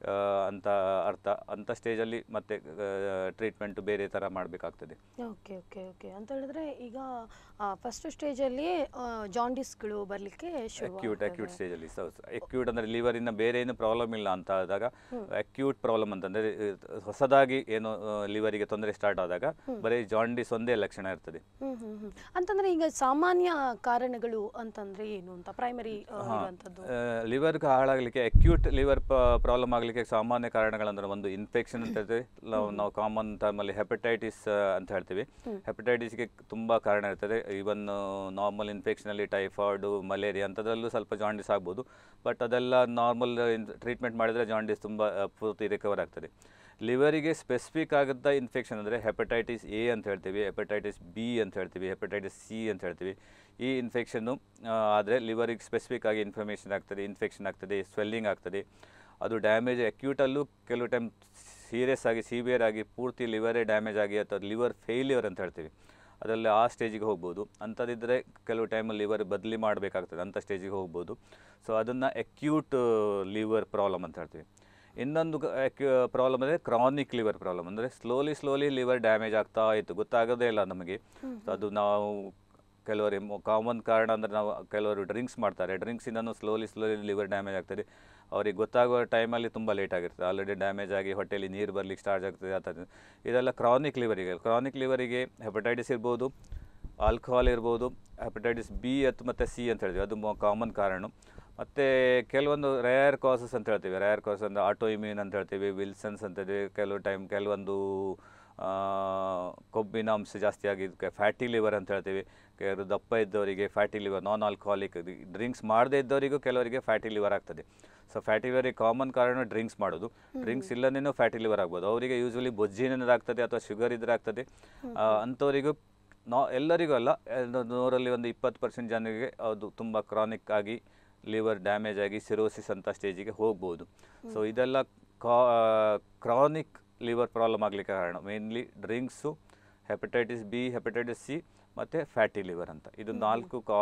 ಆ, ಅಂತ ಅರ್ಥ ಅಂಥ ಸ್ಟೇಜಲ್ಲಿ ಮತ್ತೆ ಟ್ರೀಟ್ಮೆಂಟ್ ಬೇರೆ ಥರ ಮಾಡಬೇಕಾಗ್ತದೆ ಓಕೆ ಓಕೆ ಓಕೆ ಅಂತ ಹೇಳಿದ್ರೆ ಈಗ ಫಸ್ಟ್ ಸ್ಟೇಜಲ್ಲಿ ಜಾಂಡಿಸ್ಗಳು ಬರಲಿಕ್ಕೆ ಅಕ್ಯೂಟ್ ಅಕ್ಯೂಟ್ ಸ್ಟೇಜಲ್ಲಿ ಅಕ್ಯೂಟ್ ಅಂದರೆ ಲಿವರಿನ ಬೇರೆ ಏನು ಪ್ರಾಬ್ಲಮ್ ಇಲ್ಲ ಅಂತ ಆದಾಗ ಅಕ್ಯೂಟ್ ಪ್ರಾಬ್ಲಮ್ ಅಂತಂದರೆ ಹೊಸದಾಗಿ ಏನು ಲಿವರಿಗೆ ತೊಂದರೆ ಸ್ಟಾರ್ಟ್ ಆದಾಗ ಬರೀ ಜಾಂಡಿಸ್ ಒಂದೇ ಲಕ್ಷಣ ಇರ್ತದೆ ಹ್ಮ್ ಹ್ಮ್ ಹ್ಮ್ ಅಂತಂದ್ರೆ ಈಗ ಸಾಮಾನ್ಯ ಕಾರಣಗಳು ಅಂತಂದ್ರೆ ಏನು ಅಂತ ಪ್ರೈಮರಿ ಇರುವಂತದ್ದು ಲಿವರ್ ಹಾಳಾಗಲಿಕ್ಕೆ ಅಕ್ಯೂಟ್ ಲಿವರ್ ಪ್ರಾಬ್ಲಮ್ ಆಗಲಿಕ್ಕೆ ಸಾಮಾನ್ಯ ಕಾರಣಗಳಂದ್ರೆ ಒಂದು ಇನ್ಫೆಕ್ಷನ್ ಅಂತ ಹೇಳ್ತೀವಿ ನಾವು ನಾವು ಕಾಮನ್ ಟರ್ಮಲ್ಲಿ ಹೆಪಟೈಟಿಸ್ ಅಂತ ಹೇಳ್ತೀವಿ ಹೆಪಟೈಟಿಸ್ಗೆ ತುಂಬ ಕಾರಣ ಇರ್ತದೆ ಈವನ್ ನಾರ್ಮಲ್ ಇನ್ಫೆಕ್ಷನಲ್ಲಿ ಟೈಫಾಯ್ಡು ಮಲೇರಿಯಾ ಅಂಥದ್ರಲ್ಲೂ ಸ್ವಲ್ಪ ಜಾಂಡಿಸ್ ಆಗ್ಬೋದು ಬಟ್ ಅದೆಲ್ಲ ನಾರ್ಮಲ್ ಟ್ರೀಟ್ಮೆಂಟ್ ಮಾಡಿದರೆ ಜಾಂಡಿಸ್ ತುಂಬ ಆ, ಪೂರ್ತಿ ರಿಕವರ್ ಆಗ್ತದೆ ಲಿವರಿಗೆ ಸ್ಪೆಸಿಫಿಕ್ ಆಗುತ್ತಾ ಇನ್ಫೆಕ್ಷನ್ ಅಂದರೆ ಹೆಪಟೈಟಿಸ್ ಎ ಅಂತ ಹೇಳ್ತೀವಿ ಹೆಪಟೈಟಿಸ್ ಬಿ ಅಂತ ಹೇಳ್ತೀವಿ ಹೆಪಟೈಟಿಸ್ ಸಿ ಅಂತ ಹೇಳ್ತೀವಿ ಈ ಇನ್ಫೆಕ್ಷನ್ನು ಆದರೆ ಲಿವರಿಗೆ ಸ್ಪೆಸಿಫಿಕ್ ಆಗಿ ಇನ್ಫ್ಲಮೇಷನ್ ಆಗ್ತದೆ ಇನ್ಫೆಕ್ಷನ್ ಆಗ್ತದೆ ಸ್ವೆಲ್ಲಿಂಗ್ ಆಗ್ತದೆ ಅದು ಡ್ಯಾಮೇಜ್ ಅಕ್ಯೂಟಲ್ಲೂ ಕೆಲವು ಟೈಮ್ ಸೀರಿಯಸ್ ಆಗಿ ಸಿವಿಯರ್ ಆಗಿ ಪೂರ್ತಿ ಲಿವರೇ ಡ್ಯಾಮೇಜ್ ಆಗಿ ಅಥವಾ ಲಿವರ್ ಫೇಲ್ಯೂರ್ ಅಂತ ಹೇಳ್ತೀವಿ ಅದರಲ್ಲಿ ಆ ಸ್ಟೇಜಿಗೆ ಹೋಗ್ಬೋದು ಅಂಥದ್ದಿದ್ದರೆ ಕೆಲವು ಟೈಮಲ್ಲಿ ಲಿವರ್ ಬದಲಿ ಮಾಡಬೇಕಾಗ್ತದೆ ಅಂಥ ಸ್ಟೇಜಿಗೆ ಹೋಗ್ಬೋದು ಸೊ ಅದನ್ನು ಅಕ್ಯೂಟ್ ಲಿವರ್ ಪ್ರಾಬ್ಲಮ್ ಅಂತ ಹೇಳ್ತೀವಿ ಇನ್ನೊಂದು ಪ್ರಾಬ್ಲಮ್ ಅಂದರೆ ಕ್ರಾನಿಕ್ ಲಿವರ್ ಪ್ರಾಬ್ಲಮ್ ಅಂದರೆ ಸ್ಲೋಲಿ ಸ್ಲೋಲಿ ಲಿವರ್ ಡ್ಯಾಮೇಜ್ ಆಗ್ತಾ ಇತ್ತು ಗೊತ್ತಾಗೋದೇ ಇಲ್ಲ ನಮಗೆ ಸೊ ಅದು ನಾವು ಕೆಲವರು ಕಾಮನ್ ಕಾರಣ ಅಂದರೆ ನಾವು ಕೆಲವರು ಡ್ರಿಂಕ್ಸ್ ಮಾಡ್ತಾರೆ ಡ್ರಿಂಕ್ಸಿಂದನೂ ಸ್ಲೋಲಿ ಸ್ಲೋಲಿ ಲಿವರ್ ಡ್ಯಾಮೇಜ್ ಆಗ್ತದೆ ಅವ್ರಿಗೆ ಗೊತ್ತಾಗುವ ಟೈಮಲ್ಲಿ ತುಂಬ ಲೇಟ್ ಆಗಿರ್ತದೆ ಆಲ್ರೆಡಿ ಡ್ಯಾಮೇಜ್ ಆಗಿ ಹೊಟ್ಟೆಯಲ್ಲಿ ನೀರು ಬರಲಿಕ್ಕೆ ಸ್ಟಾರ್ಟ್ ಆಗ್ತದೆ ಆ ಥರ ಇದೆಲ್ಲ ಕ್ರಾನಿಕ್ ಲಿವರಿಗೆ ಕ್ರಾನಿಕ್ ಲಿವರಿಗೆ ಹೆಪಟೈಟಿಸ್ ಇರ್ಬೋದು ಆಲ್ಕೋಹಾಲ್ ಇರ್ಬೋದು ಹೆಪಟೈಟಿಸ್ ಬಿ ಮತ್ತು ಮತ್ತು ಸಿ ಅಂತ ಹೇಳ್ತೀವಿ ಅದು ಕಾಮನ್ ಕಾರಣ ಮತ್ತು ಕೆಲವೊಂದು ರೇರ್ ಕಾಸಸ್ ಅಂತ ಹೇಳ್ತೀವಿ ರೇರ್ ಕಾಸಸ್ ಅಂದರೆ ಆಟೋ ಇಮ್ಯೂನ್ ಅಂತ ಹೇಳ್ತೀವಿ ವಿಲ್ಸನ್ಸ್ ಅಂತ ಹೇಳ್ತೀವಿ ಕೆಲವು ಟೈಮ್ ಕೆಲವೊಂದು ಆ, ಕೊಬ್ಬಿನ ಅಂಶ ಜಾಸ್ತಿ ಆಗಿ ಫ್ಯಾಟಿ ಲಿವರ್ ಅಂತ ಹೇಳ್ತೀವಿ ಕೆಲವರು ದಪ್ಪ ಇದ್ದವರಿಗೆ fatty liver non alcoholic drinks ಮಾಡದೇ ಇದ್ದವರಿಗೂ ಕೆಲವರಿಗೆ ಫ್ಯಾಟಿ ಲಿವರ್ ಆಗ್ತದೆ ಸೊ ಫ್ಯಾಟಿ ಲಿವರಿಗೆ ಕಾಮನ್ ಕಾರಣ ಡ್ರಿಂಕ್ಸ್ ಮಾಡೋದು ಡ್ರಿಂಕ್ಸ್ ಇಲ್ಲದೇನೂ ಫ್ಯಾಟಿ ಲಿವರ್ ಆಗ್ಬೋದು ಅವರಿಗೆ ಯೂಶ್ವಲಿ ಬೊಜ್ಜಿನಿಂದ ಆಗ್ತದೆ ಅಥವಾ ಶುಗರ್ ಇದ್ರೆ ಆಗ್ತದೆ ಆ, ಅಂಥವರಿಗೂ ನಾ ಎಲ್ಲರಿಗೂ ಅಲ್ಲ ಒಂದು ನೂರಲ್ಲಿ ಒಂದು ಇಪ್ಪತ್ತು ಪರ್ಸೆಂಟ್ ಜನರಿಗೆ ಅದು ತುಂಬ ಕ್ರಾನಿಕ್ ಆಗಿ ಲಿವರ್ ಡ್ಯಾಮೇಜ್ ಆಗಿ ಸಿರೋಸಿಸ್ ಅಂತ ಸ್ಟೇಜಿಗೆ ಹೋಗ್ಬೋದು ಸೊ ಇದೆಲ್ಲ ಕಾ ಕ್ರಾನಿಕ್ ಲಿವರ್ ಪ್ರಾಬ್ಲಮ್ ಆಗಲಿಕ್ಕೆ ಕಾರಣ mainly drinks hepatitis B hepatitis C ಮತ್ತು ಫ್ಯಾಟಿ ಲಿವರ್ ಅಂತ ಇದು ನಾಲ್ಕು ಕಾ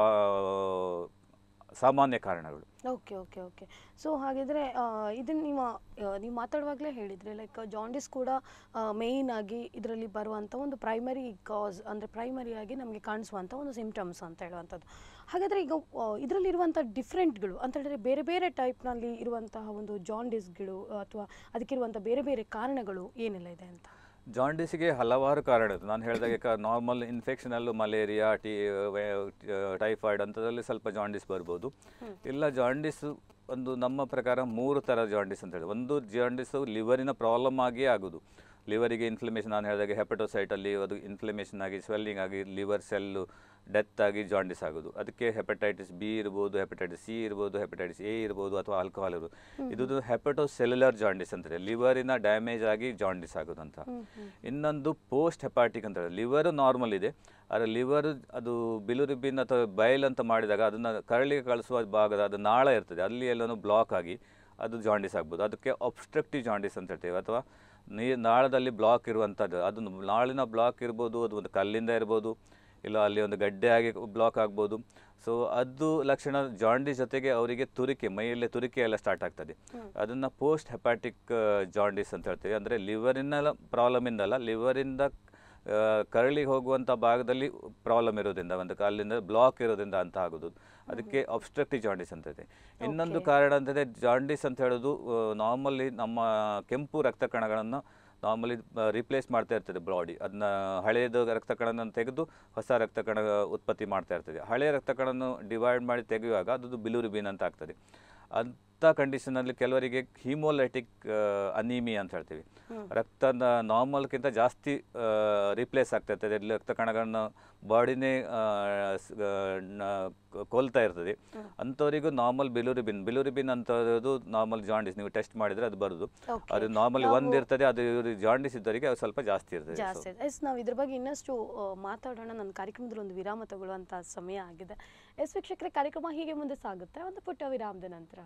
ಸಾಮಾನ್ಯ ಕಾರಣಗಳು ಓಕೆ ಓಕೆ ಓಕೆ ಸೊ ಹಾಗಿದ್ರೆ ಆ, ಇದನ್ನ ನೀವು ಆ, ನೀವು ಮಾತಾಡುವಾಗಲೇ ಹೇಳಿದ್ರಿ ಲೈಕ್ ಜಾಂಡಿಸ್ ಕೂಡ ಮೇಯ್ನ್ ಆಗಿ ಇದರಲ್ಲಿ ಬರುವಂಥ ಒಂದು ಪ್ರೈಮರಿ ಕಾಸ್ ಅಂದರೆ ಪ್ರೈಮರಿ ಆಗಿ ನಮಗೆ ಕಾಣಿಸುವಂಥ ಒಂದು ಸಿಂಪ್ಟಮ್ಸ್ ಅಂತ ಹೇಳುವಂಥದ್ದು ಹಾಗಾದರೆ ಈಗ ಇದರಲ್ಲಿರುವಂಥ ಡಿಫ್ರೆಂಟ್ಗಳು ಅಂತ ಹೇಳಿದ್ರೆ ಬೇರೆ ಬೇರೆ ಟೈಪ್ನಲ್ಲಿ ಇರುವಂತಹ ಒಂದು ಜಾಂಡಿಸ್ಗಳು ಅಥವಾ ಅದಕ್ಕಿರುವಂಥ ಬೇರೆ ಬೇರೆ ಕಾರಣಗಳು ಏನೆಲ್ಲ ಇದೆ ಅಂತ ಜಾಂಡೀಸಿಗೆ ಹಲವಾರು ಕಾರಣ ಇದೆ ನಾನು ಹೇಳಿದಾಗೆ ನಾರ್ಮಲ್ ಇನ್ಫೆಕ್ಷನಲ್ಲೂ ಮಲೇರಿಯಾ ಟಿ ಟೈಫಾಯ್ಡ್ ಅಂಥದ್ರಲ್ಲಿ ಸ್ವಲ್ಪ ಜಾಂಡೀಸ್ ಬರ್ಬೋದು ಇಲ್ಲ ಜಾಂಡೀಸ್ ಒಂದು ನಮ್ಮ ಪ್ರಕಾರ ಮೂರು ಥರ ಜಾಂಡೀಸ್ ಅಂತ ಹೇಳಿ ಒಂದು ಜಾಂಡೀಸು ಲಿವರಿನ ಪ್ರಾಬ್ಲಮ್ ಆಗಿಯೇ ಆಗೋದು ಲಿವರಿಗೆ ಇನ್ಫ್ಲಮೇಷನ್ ನಾನು ಹೇಳಿದಾಗೆ ಹೆಪಟೋಸೈಟಲ್ಲಿ ಅದು ಇನ್ಫ್ಲಮೇಷನ್ ಆಗಿ ಸ್ವೆಲ್ಲಿಂಗ್ ಆಗಿ ಲಿವರ್ ಸೆಲ್ಲು ಡೆತ್ ಆಗಿ ಜಾಂಡಿಸ್ ಆಗೋದು ಅದಕ್ಕೆ ಹೆಪಟೈಟಿಸ್ ಬಿ ಇರ್ಬೋದು ಹೆಪಟೈಟಿಸ್ ಸಿ ಇರ್ಬೋದು ಹೆಪಟೈಟಿಸ್ ಎ ಇರ್ಬೋದು ಅಥವಾ ಆಲ್ಕೋಹಾಲ್ ಇರ್ಬೋದು ಇದು ಹೆಪಟೋ ಸೆಲ್ಯುಲರ್ ಜಾಂಡಿಸ್ ಅಂತಾರೆ ಲಿವರಿನ ಡ್ಯಾಮೇಜ್ ಆಗಿ ಜಾಂಡಿಸ್ ಆಗೋದು ಅಂತ ಇನ್ನೊಂದು ಪೋಸ್ಟ್ ಹೆಪಾಟಿಕ್ ಅಂತ ಹೇಳಿ ಲಿವರ್ ನಾರ್ಮಲ್ ಇದೆ ಆದರೆ ಲಿವರ್ ಅದು ಬಿಲುರಿಬಿನ್ ಅಥವಾ ಬಯಲ್ ಅಂತ ಮಾಡಿದಾಗ ಅದನ್ನು ಕರಳಿಗೆ ಕಳಿಸುವ ಭಾಗದ ಅದು ನಾಳ ಇರ್ತದೆ ಅಲ್ಲಿ ಎಲ್ಲನೂ ಬ್ಲಾಕ್ ಆಗಿ ಅದು ಜಾಂಡಿಸ್ ಆಗ್ಬೋದು ಅದಕ್ಕೆ ಒಬ್ಸ್ಟ್ರಕ್ಟಿವ್ ಜಾಂಡಿಸ್ ಅಂತ ಹೇಳ್ತೇವೆ ಅಥವಾ ನೀ ನಾಳದಲ್ಲಿ ಬ್ಲಾಕ್ ಇರುವಂಥದ್ದು ಅದು ನಾಳಿನ ಬ್ಲಾಕ್ ಇರ್ಬೋದು ಅದು ಒಂದು ಕಲ್ಲಿಂದ ಇರ್ಬೋದು ಇಲ್ಲ ಅಲ್ಲಿ ಒಂದು ಗಡ್ಡೆ ಆಗಿ ಬ್ಲಾಕ್ ಆಗ್ಬೋದು ಸೊ ಅದು ಲಕ್ಷಣ ಜಾಂಡಿಸ್ ಜೊತೆಗೆ ಅವರಿಗೆ ತುರಿಕೆ ಮೈಯಲ್ಲಿ ತುರಿಕೆ ಎಲ್ಲ ಸ್ಟಾರ್ಟ್ ಆಗ್ತದೆ ಅದನ್ನು ಪೋಸ್ಟ್ ಹೆಪಾಟಿಕ್ ಜಾಂಡಿಸ್ ಅಂತ ಹೇಳ್ತೀವಿ ಅಂದರೆ ಲಿವರಿನ ಪ್ರಾಬ್ಲಮಿಂದಲ್ಲ ಲಿವರಿಂದ ಕರಳಿಗೆ ಹೋಗುವಂಥ ಭಾಗದಲ್ಲಿ ಪ್ರಾಬ್ಲಮ್ ಇರೋದ್ರಿಂದ ಒಂದು ಅಲ್ಲಿಂದ ಬ್ಲಾಕ್ ಇರೋದ್ರಿಂದ ಅಂತ ಆಗೋದು ಅದಕ್ಕೆ ಅಬ್ಸ್ಟ್ರಕ್ಟಿವ್ ಜಾಂಡಿಸ್ ಅಂತ ಇದೆ ಇನ್ನೊಂದು ಕಾರಣ ಅಂತಂದರೆ ಜಾಂಡಿಸ್ ಅಂತ ಹೇಳೋದು ನಾರ್ಮಲಿ ನಮ್ಮ ಕೆಂಪು ರಕ್ತ ಕಣಗಳನ್ನು ನಾರ್ಮಲಿ ರಿಪ್ಲೇಸ್ ಮಾಡ್ತಾ ಇರ್ತದೆ ಬಾಡಿ ಅದನ್ನ ಹಳೆಯದು ರಕ್ತ ಕಣವನ್ನು ತೆಗೆದು ಹೊಸ ರಕ್ತ ಕಣ ಉತ್ಪತ್ತಿ ಮಾಡ್ತಾ ಇರ್ತದೆ ಹಳೆಯ ರಕ್ತ ಕಣವನ್ನು ಡಿವೈಡ್ ಮಾಡಿ ತೆಗೆಯುವಾಗ ಅದು ಬಿಲುರಿಬಿನ್ ಅಂತ ಆಗ್ತದೆ ಅಂಥ ಕಂಡೀಷನಲ್ಲಿ ಕೆಲವರಿಗೆ ಹೀಮೋಲೈಟಿಕ್ ಅನೀಮಿ ಅಂತ ಹೇಳ್ತೀವಿ ರಕ್ತದ ನಾರ್ಮಲ್ಗಿಂತ ಜಾಸ್ತಿ ರಿಪ್ಲೇಸ್ ಆಗ್ತಾ ಇರ್ತದೆ ಇಲ್ಲಿ ರಕ್ತ ಕಣಗಳನ್ನು ಬಾಡಿನೇ ಕೊಲ್ತಾ ಇರ್ತದೆ ಅಂಥವರಿಗೂ ನಾರ್ಮಲ್ ಬಿಲುರಿಬಿನ್ ಬಿಲುರಿಬಿನ್ ಅಂತದ್ದು ನಾರ್ಮಲ್ ಜಾಂಡಿಸ್ ನೀವು ಟೆಸ್ಟ್ ಮಾಡಿದರೆ ಅದು ಬರೋದು Okay. ಅದು ನಾರ್ಮಲಿ ಒಂದು ಇರ್ತದೆ ಅದು ಇವ್ರಿಗೆ ಜಾಂಡಿಸ್ ಇದ್ದವರಿಗೆ ಅದು ಸ್ವಲ್ಪ ಜಾಸ್ತಿ ಇರ್ತದೆ ಜಾಸ್ತಿ ಎಸ್ ನಾವು ಇದ್ರ ಬಗ್ಗೆ ಇನ್ನಷ್ಟು ಆ, ಮಾತಾಡೋಣ ನನ್ನ ಕಾರ್ಯಕ್ರಮದಲ್ಲಿ ಒಂದು ವಿರಾಮ ತಗೊಳ್ಳುವಂಥ ಸಮಯ ಆಗಿದೆ ಎಸ್ ವೀಕ್ಷಕರೇ ಕಾರ್ಯಕ್ರಮ ಹೀಗೆ ಮುಂದೆ ಸಾಗುತ್ತೆ ಒಂದು ಪುಟ್ಟ ವಿರಾಮದ ನಂತರ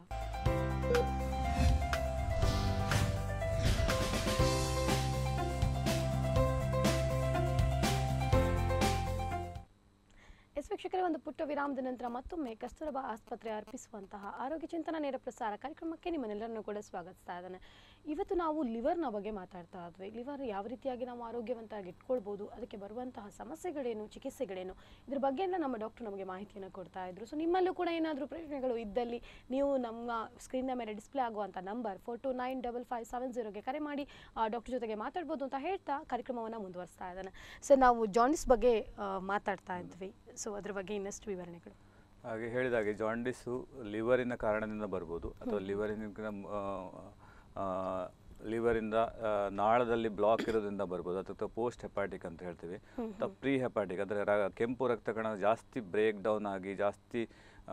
ಎಸ್ ಎಸ್ ವೀಕ್ಷಕರೇ ಒಂದು ಪುಟ್ಟ ವಿರಾಮದ ನಂತರ ಮತ್ತೊಮ್ಮೆ ಕಸ್ತೂರಬಾ ಆಸ್ಪತ್ರೆ ಅರ್ಪಿಸುವಂತಹ ಆರೋಗ್ಯ ಚಿಂತನ ನೇರ ಪ್ರಸಾರ ಕಾರ್ಯಕ್ರಮಕ್ಕೆ ನಿಮ್ಮನ್ನೆಲ್ಲರನ್ನೂ ಕೂಡ ಸ್ವಾಗತಿಸ್ತಾ ಇದ್ದಾನೆ ಇವತ್ತು ನಾವು ಲಿವರ್ನ ಬಗ್ಗೆ ಮಾತಾಡ್ತಾ ಇದ್ವಿ ಲಿವರ್ ಯಾವ ರೀತಿಯಾಗಿ ನಾವು ಆರೋಗ್ಯವಂತಾಗಿ ಇಟ್ಕೊಳ್ಬೋದು ಅದಕ್ಕೆ ಬರುವಂತಹ ಸಮಸ್ಯೆಗಳೇನು ಚಿಕಿತ್ಸೆಗಳೇನು ಇದ್ರ ಬಗ್ಗೆ ಎಲ್ಲ ನಮ್ಮ ಡಾಕ್ಟರ್ ನಮಗೆ ಮಾಹಿತಿಯನ್ನು ಕೊಡ್ತಾ ಇದ್ರು ಸೊ ನಿಮ್ಮಲ್ಲೂ ಕೂಡ ಏನಾದರೂ ಪ್ರಶ್ನೆಗಳು ಇದ್ದಲ್ಲಿ ನೀವು ನಮ್ಮ ಸ್ಕ್ರೀನ್ನ ಮೇಲೆ ಡಿಸ್ಪ್ಲೇ ಆಗುವಂಥ number four two nine double five seven ಜೀರೋಗೆ ಕರೆ ಮಾಡಿ ಡಾಕ್ಟರ್ ಜೊತೆಗೆ ಮಾತಾಡ್ಬೋದು ಅಂತ ಹೇಳ್ತಾ ಕಾರ್ಯಕ್ರಮವನ್ನು ಮುಂದುವರಿಸ್ತಾ ಇದ್ದಾನೆ ಸೊ ನಾವು ಜಾಂಡಿಸ್ ಬಗ್ಗೆ ಆ, ಮಾತಾಡ್ತಾ ಇದ್ವಿ ಸೊ ಅದ್ರ ಬಗ್ಗೆ ಇನ್ನಷ್ಟು ವಿವರಣೆಗಳು ಹಾಗೆ ಹೇಳಿದಾಗೆ ಜಾಂಡಿಸು ಲಿವರಿನ ಕಾರಣದಿಂದ ಬರ್ಬೋದು ಅಥವಾ ಲಿವರಿನ ಲಿವರಿಂದ ಆ, ನಾಳದಲ್ಲಿ ಬ್ಲಾಕ್ ಇರೋದ್ರಿಂದ ಬರ್ಬೋದು ಅಥವಾ ಪೋಸ್ಟ್ ಹೆಪಾಟಿಕ್ ಅಂತ ಹೇಳ್ತೀವಿ ಅಥವಾ ಪ್ರೀ ಹೆಪಾಟಿಕ್ ಅಂದರೆ ರ ಕೆಂಪು ರಕ್ತ ಕಣ ಜಾಸ್ತಿ ಬ್ರೇಕ್ ಡೌನ್ ಆಗಿ ಜಾಸ್ತಿ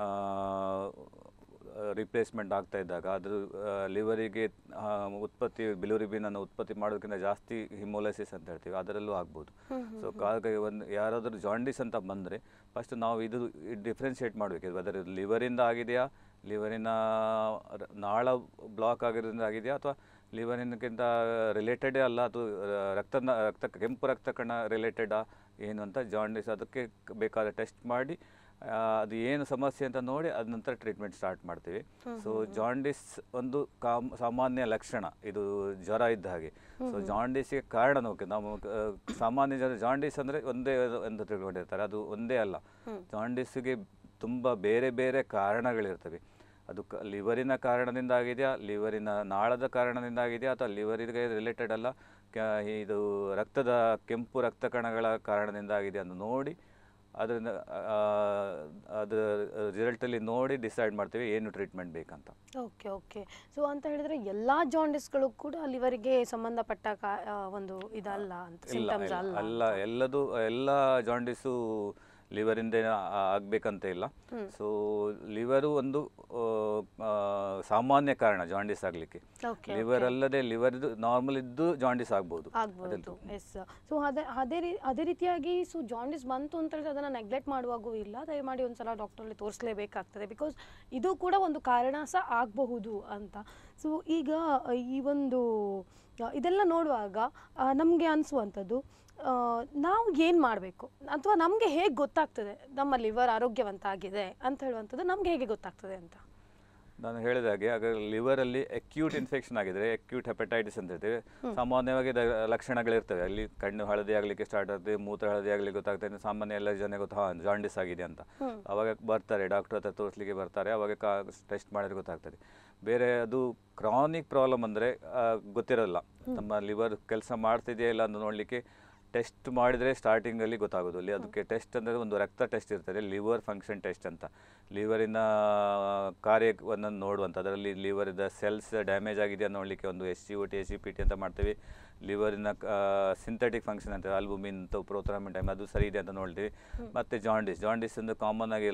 ರಿಪ್ಲೇಸ್ಮೆಂಟ್ ಆಗ್ತಾ ಇದ್ದಾಗ ಅದು ಲಿವರಿಗೆ ಉತ್ಪತ್ತಿ ಬಿಲುರಿಬಿನನ್ನು ಉತ್ಪತ್ತಿ ಮಾಡೋದಕ್ಕಿಂತ ಜಾಸ್ತಿ ಹಿಮೋಲೈಸಿಸ್ ಅಂತ ಹೇಳ್ತೀವಿ ಅದರಲ್ಲೂ ಆಗ್ಬೋದು ಸೊ ಹಾಗಾಗಿ ಒಂದು ಯಾರಾದರೂ ಜಾಂಡಿಸ್ ಅಂತ ಬಂದರೆ ಫಸ್ಟ್ ನಾವು ಇದು ಡಿಫ್ರೆನ್ಷಿಯೇಟ್ ಮಾಡಬೇಕು ಅದರ ಲಿವರಿಂದ ಆಗಿದೆಯಾ ಲಿವರಿನ ರ- ನಾಳ ಬ್ಲಾಕ್ ಆಗಿರೋದ್ರಿಂದ ಆಗಿದೆಯಾ ಅಥವಾ ಲಿವರಿನಕ್ಕಿಂತ ರಿಲೇಟೆಡೇ ಅಲ್ಲ ಅದು ರಕ್ತ ರಕ್ತ ಕೆಂಪು ರಕ್ತ ಕಣ ರಿಲೇಟೆಡಾ ಏನು ಅಂತ ಜಾಂಡಿಸ್ ಅದಕ್ಕೆ ಕ- ಬೇಕಾದ ಟೆಸ್ಟ್ ಮಾಡಿ ಆ, ಅದು ಏನು ಸಮಸ್ಯೆ ಅಂತ ನೋಡಿ ಅದ ನಂತರ ಟ್ರೀಟ್ಮೆಂಟ್ ಸ್ಟಾರ್ಟ್ ಮಾಡ್ತೀವಿ ಸೊ ಜಾಂಡಿಸ್ ಒಂದು ಕಾಮ್ ಸಾಮಾನ್ಯ ಲಕ್ಷಣ ಇದು ಜ್ವರ ಇದ್ದ ಹಾಗೆ ಸೊ ಜಾಂಡೀಸ್ಗೆ ಕಾರಣ ನೋಕೆ ನಾವು ಆ, ಸಾಮಾನ್ಯ ಜನ ಜಾಂಡೀಸ್ ಅಂದರೆ ಒಂದೇ ಅಂತ ತಿಳ್ಕೊಂಡಿರ್ತಾರೆ ಅದು ಒಂದೇ ಅಲ್ಲ ಜಾಂಡೀಸ್ಗೆ ತುಂಬ ಬೇರೆ ಬೇರೆ ಕಾರಣಗಳಿರ್ತವೆ ಅದು ಕ ಲಿವರಿನ ಕಾರಣದಿಂದ ಆಗಿದೆಯಾ ಲಿವರಿನ ನಾಳದ ಕಾರಣದಿಂದ ಆಗಿದೆಯಾ ಅಥವಾ ಲಿವರಿಗೆ ರಿಲೇಟೆಡ್ ಅಲ್ಲ ಕ- ಇದು ರಕ್ತದ ಕೆಂಪು ರಕ್ತ ಕಣಗಳ ಕಾರಣದಿಂದ ಆಗಿದೆ ಅಂತ ನೋಡಿ ಅದರಿಂದ ಆ, ಅದು ರಿಸಲ್ಟಲ್ಲಿ ನೋಡಿ ಡಿಸೈಡ್ ಮಾಡ್ತೀವಿ ಏನು ಟ್ರೀಟ್ಮೆಂಟ್ ಬೇಕಂತ ಓಕೆ ಓಕೆ ಸೊ ಅಂತ ಹೇಳಿದ್ರೆ ಎಲ್ಲಾ ಜಾಂಡಿಸ್ಗಳು ಕೂಡ ಲಿವರಿಗೆ ಸಂಬಂಧಪಟ್ಟ ಕಾ- ಆ, ಒಂದು ಇದಲ್ಲ ಅಂತ ಇಲ್ಲ ಸಿಂಟಮ್ಸ್ ಇಲ್ಲ, ಅಲ್ಲ ಅಲ್ಲ ಎಲ್ಲದು ಎಲ್ಲ ಜಾಂಡೀಸು ಲಿವರಿಂದ ಆಗಬೇಕಂತ ಇಲ್ಲ ಸೊ ಲಿವರು ಒಂದು ಆ, ಆ, ಸಾಮಾನ್ಯ ಕಾರಣ ಜಾಂಡೀಸ್ ಆಗಲಿಕ್ಕೆ ಓಕೆ ಲಿವರ್ ಅಲ್ಲದೆ ಲಿವರ್ ನಾರ್ಮಲ್ ಇದ್ದು ಜಾಂಡೀಸ್ ಆಗ್ಬೋದು ಆಗ್ಬೋದು ಎಸ್ ಸೊ ಅದೇ ಅದೇ ರೀ ಅದೇ ರೀತಿಯಾಗಿ ಸೊ ಜಾಂಡಿಸ್ ಬಂತು ಅಂತ ಹೇಳಿದ್ರೆ ಅದನ್ನು ನೆಗ್ಲೆಕ್ಟ್ ಮಾಡುವಾಗೂ ಇಲ್ಲ ದಯಮಾಡಿ ಒಂದ್ಸಲ ಡಾಕ್ಟ್ರಲ್ಲಿ ತೋರಿಸಲೇಬೇಕಾಗ್ತದೆ ಬಿಕಾಸ್ ಇದು ಕೂಡ ಒಂದು ಕಾರಣ ಸಹ ಆಗಬಹುದು ಅಂತ ಸೊ ಈಗ ಆ, ಈ ಒಂದು ಆ, ಇದೆಲ್ಲ ನೋಡುವಾಗ ನಮಗೆ ಅನಿಸುವಂಥದ್ದು ನಾವು ಏನು ಮಾಡಬೇಕು ಅಥವಾ ನಮಗೆ ಹೇಗೆ ಗೊತ್ತಾಗ್ತದೆ ನಮ್ಮ ಲಿವರ್ ಆರೋಗ್ಯವಂತ ಆಗಿದೆ ಅಂತ ಹೇಳುವಂಥದ್ದು ನಮಗೆ ಹೇಗೆ ಗೊತ್ತಾಗ್ತದೆ ಅಂತ ನಾನು ಹೇಳಿದ ಹಾಗೆ ಆಗ ಲಿವರಲ್ಲಿ ಅಕ್ಯೂಟ್ ಇನ್ಫೆಕ್ಷನ್ ಆಗಿದ್ರೆ ಅಕ್ಯೂಟ್ ಹೆಪಟೈಟಿಸ್ ಅಂತ ಹೇಳ್ತೇವೆ ಸಾಮಾನ್ಯವಾಗಿ ದ- ಲಕ್ಷಣಗಳಿರ್ತವೆ ಅಲ್ಲಿ ಕಣ್ಣು ಹಳದಿ ಆಗಲಿಕ್ಕೆ ಸ್ಟಾರ್ಟ್ ಆಗ್ತದೆ ಮೂತ್ರ ಹಳದಿ ಆಗಲಿಕ್ಕೆ ಗೊತ್ತಾಗ್ತದೆ ಸಾಮಾನ್ಯ ಎಲ್ಲ ಜನ ಗೊತ್ತಾ ಹಾಂ ಜಾಂಡಿಸ್ ಆಗಿದೆ ಅಂತ ಅವಾಗ ಬರ್ತಾರೆ ಡಾಕ್ಟರ್ ಹತ್ರ ತೋರಿಸ್ಲಿಕ್ಕೆ ಬರ್ತಾರೆ ಅವಾಗ ಕಾ ಟೆಸ್ಟ್ ಮಾಡಿದ್ರೆ ಗೊತ್ತಾಗ್ತದೆ ಬೇರೆ ಅದು ಕ್ರಾನಿಕ್ ಪ್ರಾಬ್ಲಮ್ ಅಂದರೆ ಗೊತ್ತಿರಲ್ಲ ನಮ್ಮ ಲಿವರ್ ಕೆಲಸ ಮಾಡ್ತಿದೆಯಾ ಇಲ್ಲ ಅಂತ ನೋಡಲಿಕ್ಕೆ ಟೆಸ್ಟ್ ಮಾಡಿದರೆ ಸ್ಟಾರ್ಟಿಂಗಲ್ಲಿ ಗೊತ್ತಾಗೋದು ಅಲ್ಲಿ ಅದಕ್ಕೆ ಟೆಸ್ಟ್ ಅಂದರೆ ಒಂದು ರಕ್ತ ಟೆಸ್ಟ್ ಇರ್ತದೆ ಲಿವರ್ ಫಂಕ್ಷನ್ ಟೆಸ್ಟ್ ಅಂತ ಲಿವರಿನ ಕಾರ್ಯವನ್ನು ನೋಡುವಂಥ ಅದರಲ್ಲಿ ಲಿವರಿದ ಸೆಲ್ಸ್ ಡ್ಯಾಮೇಜ್ ಆಗಿದೆಯಾ ನೋಡಲಿಕ್ಕೆ ಒಂದು S C O T S C P T ಅಂತ ಮಾಡ್ತೀವಿ ಲಿವರಿನ ಸಿಂಥೆಟಿಕ್ ಫಂಕ್ಷನ್ ಅಂತ ಆಲ್ಬುಮಿನ್ ಅಥವಾ ಪ್ರೋಥ್ರಾಮಿನ್ ಟೈಮ್ ಅದು ಸರಿ ಇದೆ ಅಂತ ನೋಡ್ತೀವಿ ಮತ್ತು ಜಾಂಡಿಸ್ ಜಾಂಡಿಸ್ ಒಂದು ಕಾಮನ್ ಆಗಿ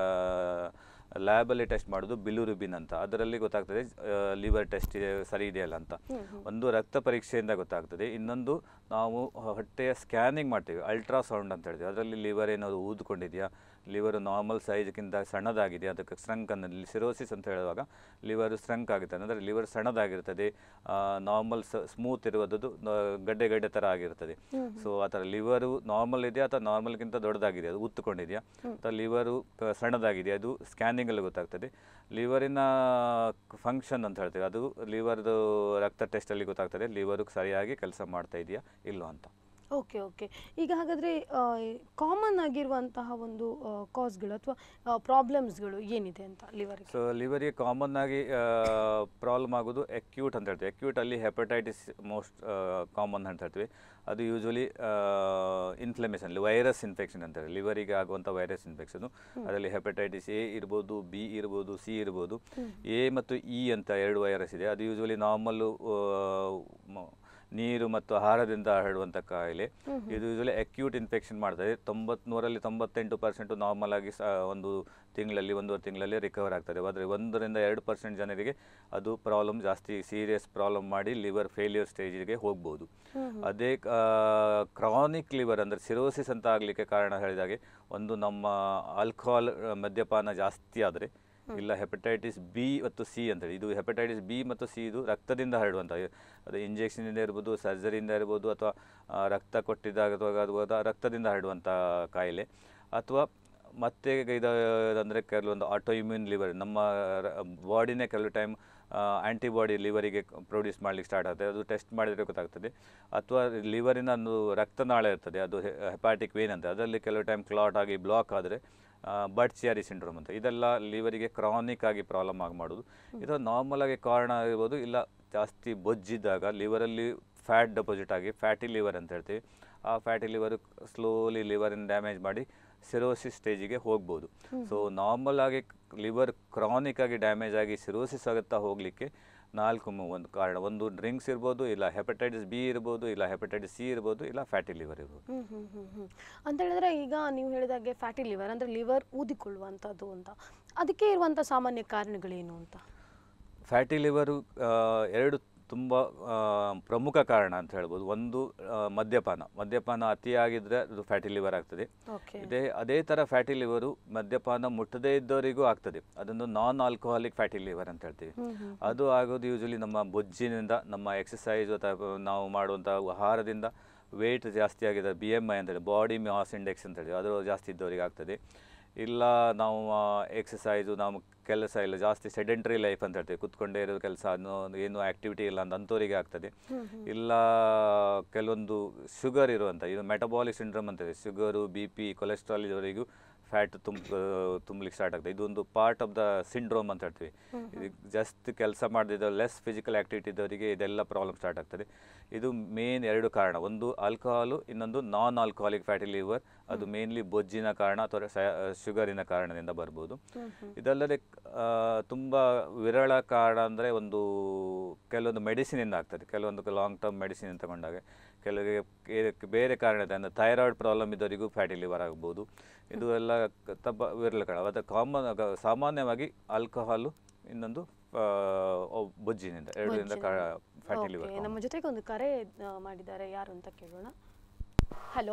ಲ್ಯಾಬಲ್ಲಿ ಟೆಸ್ಟ್ ಮಾಡೋದು ಬಿಲುರುಬಿನ್ ಅಂತ ಅದರಲ್ಲಿ ಗೊತ್ತಾಗ್ತದೆ ಲಿವರ್ ಟೆಸ್ಟ್ ಸರಿ ಇದೆಯಲ್ಲ ಅಂತ ಒಂದು ರಕ್ತ ಪರೀಕ್ಷೆಯಿಂದ ಗೊತ್ತಾಗ್ತದೆ ಇನ್ನೊಂದು ನಾವು ಹೊಟ್ಟೆಯ ಸ್ಕ್ಯಾನಿಂಗ್ ಮಾಡ್ತೀವಿ ಅಲ್ಟ್ರಾಸೌಂಡ್ ಅಂತ ಹೇಳ್ತೀವಿ ಅದರಲ್ಲಿ ಲಿವರ್ ಏನಾದ್ರು ಊದ್ಕೊಂಡಿದೆಯಾ ಲಿವರ್ ನಾರ್ಮಲ್ ಸೈಜ್ಗಿಂತ ಸಣ್ಣದಾಗಿದೆಯಾ ಅದಕ್ಕೆ ಸ್ಟ್ರಂಕ್ ಅನ್ನೋದು ಸಿರೋಸಿಸ್ ಅಂತ ಹೇಳುವಾಗ ಲಿವರ್ ಸ್ಟ್ರಂಕ್ ಆಗುತ್ತೆ ಅಂದರೆ ಲಿವರ್ ಸಣ್ಣದಾಗಿರ್ತದೆ ನಾರ್ಮಲ್ ಸ್ಮೂತ್ ಇರುವುದು ಗಡ್ಡೆ ಗಡ್ಡೆ ಥರ ಆಗಿರ್ತದೆ ಸೊ ಆ ಥರ ಲಿವರು ನಾರ್ಮಲ್ ಇದೆಯಾ ಅಥವಾ ನಾರ್ಮಲ್ಗಿಂತ ದೊಡ್ಡದಾಗಿದೆ ಅದು ಉತ್ತುಕೊಂಡಿದೆಯಾ ಅಥವಾ ಲಿವರು ಸಣ್ಣದಾಗಿದೆ ಅದು ಸ್ಕ್ಯಾನಿಂಗಲ್ಲಿ ಗೊತ್ತಾಗ್ತದೆ ಲಿವರಿನ ಫಂಕ್ಷನ್ ಅಂತ ಹೇಳ್ತೇವೆ ಅದು ಲಿವರ್ದು ರಕ್ತ ಟೆಸ್ಟಲ್ಲಿ ಗೊತ್ತಾಗ್ತದೆ ಲಿವರು ಸರಿಯಾಗಿ ಕೆಲಸ ಮಾಡ್ತಾ ಇದೆಯಾ ಇಲ್ಲೋ ಅಂತ ಓಕೆ ಓಕೆ ಈಗ ಹಾಗಾದರೆ ಕಾಮನ್ ಆಗಿರುವಂತಹ ಒಂದು ಕಾಸ್ಗಳು ಅಥವಾ ಪ್ರಾಬ್ಲಮ್ಸ್ಗಳು ಏನಿದೆ ಅಂತ ಲಿವರ್ಗೆ ಸೊ ಲಿವರಿಗೆ ಕಾಮನ್ ಆಗಿ ಪ್ರಾಬ್ಲಮ್ ಆಗೋದು ಅಕ್ಯೂಟ್ ಅಂತ ಹೇಳ್ತೀವಿ ಅಕ್ಯೂಟ್ ಅಲ್ಲಿ ಹೆಪಟೈಟಿಸ್ ಮೋಸ್ಟ್ ಕಾಮನ್ ಅಂತ ಹೇಳ್ತೀವಿ ಅದು ಯೂಶ್ವಲಿ ಇನ್ಫ್ಲಮೇಷನ್ ವೈರಸ್ ಇನ್ಫೆಕ್ಷನ್ ಅಂತ ಹೇಳಿ ಲಿವರಿಗೆ ಆಗುವಂಥ ವೈರಸ್ ಇನ್ಫೆಕ್ಷನ್ ಅದರಲ್ಲಿ ಹೆಪಟೈಟಿಸ್ ಎ ಇರ್ಬೋದು ಬಿ ಇರ್ಬೋದು ಸಿ ಇರ್ಬೋದು ಎ ಮತ್ತು ಇ ಅಂತ ಎರಡು ವೈರಸ್ ಇದೆ ಅದು ಯೂಶ್ವಲಿ ನಾರ್ಮಲ್ಲು ನೀರು ಮತ್ತು ಆಹಾರದಿಂದ ಹರಡುವಂಥ ಕಾಯಿಲೆ ಇದು ಯೂಶ್ವಲಿ ಅಕ್ಯೂಟ್ ಇನ್ಫೆಕ್ಷನ್ ಮಾಡ್ತದೆ ತೊಂಬತ್ನೂರಲ್ಲಿ ತೊಂಬತ್ತೆಂಟು ಪರ್ಸೆಂಟು ನಾರ್ಮಲ್ ಆಗಿ ಸ ಒಂದು ತಿಂಗಳಲ್ಲಿ ಒಂದೂವರೆ ತಿಂಗಳಲ್ಲಿ ರಿಕವರ್ ಆಗ್ತದೆ ಆದರೆ ಒಂದರಿಂದ ಎರಡು ಪರ್ಸೆಂಟ್ ಜನರಿಗೆ ಅದು ಪ್ರಾಬ್ಲಮ್ ಜಾಸ್ತಿ ಸೀರಿಯಸ್ ಪ್ರಾಬ್ಲಮ್ ಮಾಡಿ ಲಿವರ್ ಫೇಲ್ಯೂರ್ ಸ್ಟೇಜಿಗೆ ಹೋಗ್ಬೋದು ಅದೇ ಕ್ರಾನಿಕ್ ಲಿವರ್ ಅಂದರೆ ಸಿರೋಸಿಸ್ ಅಂತ ಆಗಲಿಕ್ಕೆ ಕಾರಣ ಹೇಳಿದಾಗೆ ಒಂದು ನಮ್ಮ ಆಲ್ಕೋಹಾಲ್ ಮದ್ಯಪಾನ ಜಾಸ್ತಿ ಆದರೆ ಇಲ್ಲ ಹೆಪಟೈಟಿಸ್ ಬಿ ಮತ್ತು ಸಿ ಅಂತೇಳಿ ಇದು ಹೆಪಟೈಟಿಸ್ ಬಿ ಮತ್ತು ಸಿ ಇದು ರಕ್ತದಿಂದ ಹರಡುವಂಥ ಅದು ಇಂಜೆಕ್ಷನಿಂದ ಇರ್ಬೋದು ಸರ್ಜರಿಯಿಂದ ಇರ್ಬೋದು ಅಥವಾ ಆ, ರಕ್ತ ಕೊಟ್ಟಿದ್ದಾಗ ಅಥವಾ ಅದು ಅದು ರಕ್ತದಿಂದ ಹರಡುವಂಥ ಕಾಯಿಲೆ ಅಥವಾ ಮತ್ತೆ ಇದು ಅಂದರೆ ಕೆಲವೊಂದು ಆಟೋ ಇಮ್ಯೂನ್ ಲಿವರ್ ನಮ್ಮ ಬಾಡಿನೇ ಕೆಲವು ಟೈಮ್ ಆ್ಯಂಟಿಬಾಡಿ ಲಿವರಿಗೆ ಪ್ರೊಡ್ಯೂಸ್ ಮಾಡಲಿಕ್ಕೆ ಸ್ಟಾರ್ಟ್ ಆಗ್ತದೆ ಅದು ಟೆಸ್ಟ್ ಮಾಡಿದರೆ ಗೊತ್ತಾಗ್ತದೆ ಅಥವಾ ಲಿವರಿನ ಒಂದು ರಕ್ತನಾಳ ಇರ್ತದೆ ಅದು ಹೆಪಾಟಿಕ್ ವೇನ್ ಅಂತ ಅದರಲ್ಲಿ ಕೆಲವು ಟೈಮ್ ಕ್ಲಾಟ್ ಆಗಿ ಬ್ಲಾಕ್ ಆದರೆ ಬಟ್ ಚಿಯಾರಿ ಸಿಂಡ್ರೋಮ್ ಅಂತ ಇದೆಲ್ಲ ಲಿವರಿಗೆ ಕ್ರಾನಿಕ್ ಆಗಿ ಪ್ರಾಬ್ಲಮ್ ಆಗಿ ಮಾಡೋದು ಇದು ನಾರ್ಮಲ್ ಆಗಿ ಕಾರಣ ಇರ್ಬೋದು ಇಲ್ಲ ಜಾಸ್ತಿ ಬೊಜ್ಜಿದ್ದಾಗ ಲಿವರಲ್ಲಿ ಫ್ಯಾಟ್ ಡೆಪಾಸಿಟ್ ಆಗಿ ಫ್ಯಾಟಿ ಲಿವರ್ ಅಂತ ಹೇಳ್ತೀವಿ ಆ ಫ್ಯಾಟಿ ಲಿವರ್ ಸ್ಲೋಲಿ ಲಿವರನ್ನು ಡ್ಯಾಮೇಜ್ ಮಾಡಿ ಸಿರೋಸಿಸ್ ಸ್ಟೇಜಿಗೆ ಹೋಗ್ಬೋದು ಸೊ ನಾರ್ಮಲ್ ಆಗಿ ಲಿವರ್ ಕ್ರಾನಿಕ್ ಆಗಿ ಡ್ಯಾಮೇಜ್ ಆಗಿ ಸಿರೋಸಿಸ್ ಆಗುತ್ತಾ ಹೋಗಲಿಕ್ಕೆ ನಾಲ್ಕು ಮು- ಒಂದು ಕಾರಣ ಒಂದು ಡ್ರಿಂಕ್ಸ್ ಇರ್ಬೋದು ಇಲ್ಲ ಹೆಪಟೈಟಿಸ್ ಬಿ ಇರ್ಬೋದು ಇಲ್ಲ ಹೆಪಟೈಟಿಸ್ ಸಿ ಇರ್ಬೋದು ಇಲ್ಲ ಫ್ಯಾಟಿ ಲಿವರ್ ಇರ್ಬೋದು ಹ್ಮ್ ಹ್ಮ್ ಹ್ಮ್ ಹ್ಮ್ ಅಂತ ಹೇಳಿದ್ರೆ ಈಗ ನೀವು ಹೇಳಿದಾಗೆ ಫ್ಯಾಟಿ ಲಿವರ್ ಅಂದ್ರೆ ಲಿವರ್ ಊದಿಕೊಳ್ಳುವಂಥದ್ದು ಅಂತ ಅದಕ್ಕೆ ಇರುವಂಥ ಸಾಮಾನ್ಯ ಕಾರಣಗಳೇನು ಅಂತ ಫ್ಯಾಟಿ ಲಿವರು ಎರಡು ತುಂಬ ಆ, ಪ್ರಮುಖ ಕಾರಣ ಅಂತ ಹೇಳ್ಬೋದು ಒಂದು ಆ, ಮದ್ಯಪಾನ ಮದ್ಯಪಾನ ಅತಿಯಾಗಿದ್ದರೆ ಅದು ಫ್ಯಾಟಿ ಲಿವರ್ ಆಗ್ತದೆ ಓಕೆ ಇದೇ ಅದೇ ಥರ ಫ್ಯಾಟಿ ಲಿವರು ಮದ್ಯಪಾನ ಮುಟ್ಟದೇ ಇದ್ದವರಿಗೂ ಆಗ್ತದೆ ಅದೊಂದು ನಾನ್ ಆಲ್ಕೋಹಾಲಿಕ್ ಫ್ಯಾಟಿ ಲಿವರ್ ಅಂತ ಹೇಳ್ತೀವಿ ಹ್ಮ್ ಹ್ಮ್ ಅದು ಆಗೋದು ಯೂಶಲಿ ನಮ್ಮ ಬೊಜ್ಜಿನಿಂದ ನಮ್ಮ ಎಕ್ಸಸೈಸ್ ಅಥವಾ ನಾವು ಮಾಡುವಂಥ ಆಹಾರದಿಂದ ವೆಯ್ಟ್ ಜಾಸ್ತಿ ಆಗಿದೆ ಬಿ ಎಮ್ ಐ ಅಂತೇಳಿ ಬಾಡಿ ಮಾಸ್ ಇಂಡೆಕ್ಸ್ ಅಂತೇಳಿ ಅದು ಜಾಸ್ತಿ ಇದ್ದವರಿಗೆ ಆಗ್ತದೆ ಇಲ್ಲ ನಾವು ಎಕ್ಸಸೈಸು ನಾವು ಕೆಲಸ ಇಲ್ಲ ಜಾಸ್ತಿ ಸೆಡೆಂಟ್ರಿ ಲೈಫ್ ಅಂತ ಹೇಳ್ತೀವಿ ಕುತ್ಕೊಂಡೇ ಇರೋ ಕೆಲಸ ಅನ್ನೋ ಏನು ಆ್ಯಕ್ಟಿವಿಟಿ ಇಲ್ಲ ಅಂತ ಅಂಥವರಿಗೆ ಆಗ್ತದೆ ಇಲ್ಲ ಕೆಲವೊಂದು ಶುಗರ್ ಇರುವಂಥ ಇದು ಮೆಟಬಾಲಿಕ್ ಸಿಂಡ್ರಮ್ ಅಂತೇವೆ ಶುಗರು ಬಿ ಪಿ ಕೊಲೆಸ್ಟ್ರಾಲ್ ಇದವರಿಗೂ ಫ್ಯಾಟ್ ತುಂಬ ತುಂಬಲಿಕ್ಕೆ ಸ್ಟಾರ್ಟ್ ಆಗ್ತದೆ ಇದೊಂದು ಪಾರ್ಟ್ ಆಫ್ ದ ಸಿಂಡ್ರೋಮ್ ಅಂತ ಹೇಳ್ತೀವಿ ಇದು ಜಸ್ಟ್ ಕೆಲಸ ಮಾಡದಿದ್ದ ಲೆಸ್ ಫಿಸಿಕಲ್ ಆ್ಯಕ್ಟಿವಿಟಿ ಇದ್ದವರಿಗೆ ಇದೆಲ್ಲ ಪ್ರಾಬ್ಲಮ್ ಸ್ಟಾರ್ಟ್ ಆಗ್ತದೆ ಇದು ಮೇನ್ ಎರಡು ಕಾರಣ ಒಂದು ಆಲ್ಕೋಹಾಲು ಇನ್ನೊಂದು ನಾನ್ ಆಲ್ಕೋಹಾಲಿಕ್ ಫ್ಯಾಟಿ ಲಿವರ್ ಅದು ಮೇನ್ಲಿ ಬೊಜ್ಜಿನ ಕಾರಣ ಅಥವಾ ಶುಗರಿನ ಕಾರಣದಿಂದ ಬರ್ಬೋದು ಇದಲ್ಲದೆ ಆ, ತುಂಬ ವಿರಳ ಕಾರಣ ಅಂದರೆ ಒಂದು ಕೆಲವೊಂದು ಮೆಡಿಸಿನಿಂದ ಆಗ್ತದೆ ಕೆಲವೊಂದು ಲಾಂಗ್ ಟರ್ಮ್ ಮೆಡಿಸಿನ್ ತಗೊಂಡಾಗ ಕೆಲವರಿಗೆ ಬೇರೆ- ಬೇರೆ ಕಾರಣ ಇದೆ ಅಂದರೆ ಥೈರಾಯ್ಡ್ ಪ್ರಾಬ್ಲಮ್ ಇದ್ದವರಿಗೂ ಫ್ಯಾಟಿ ಲಿವರ್ ಆಗ್ಬೋದು ಇದು ಎಲ್ಲ ಕ- ತಬ್ಬ ವಿರಳ ಕಾರಣ ಅದು ಕಾಮನ್ ಸಾಮಾನ್ಯವಾಗಿ ಆಲ್ಕೋಹಾಲು ಇನ್ನೊಂದು ಆ, ಅವ್ ಬೊಜ್ಜಿನಿಂದ ಎರಡರಿಂದ ಫ್ಯಾಟಿ ಲಿವರ್ ಓಕೆ ನಮ್ಮ ಜೊತೆಗೆ ಒಂದು ಕರೆ ಆ, ಮಾಡಿದ್ದಾರೆ ಯಾರು ಅಂತ ಕೇಳೋಣ ಹಲೋ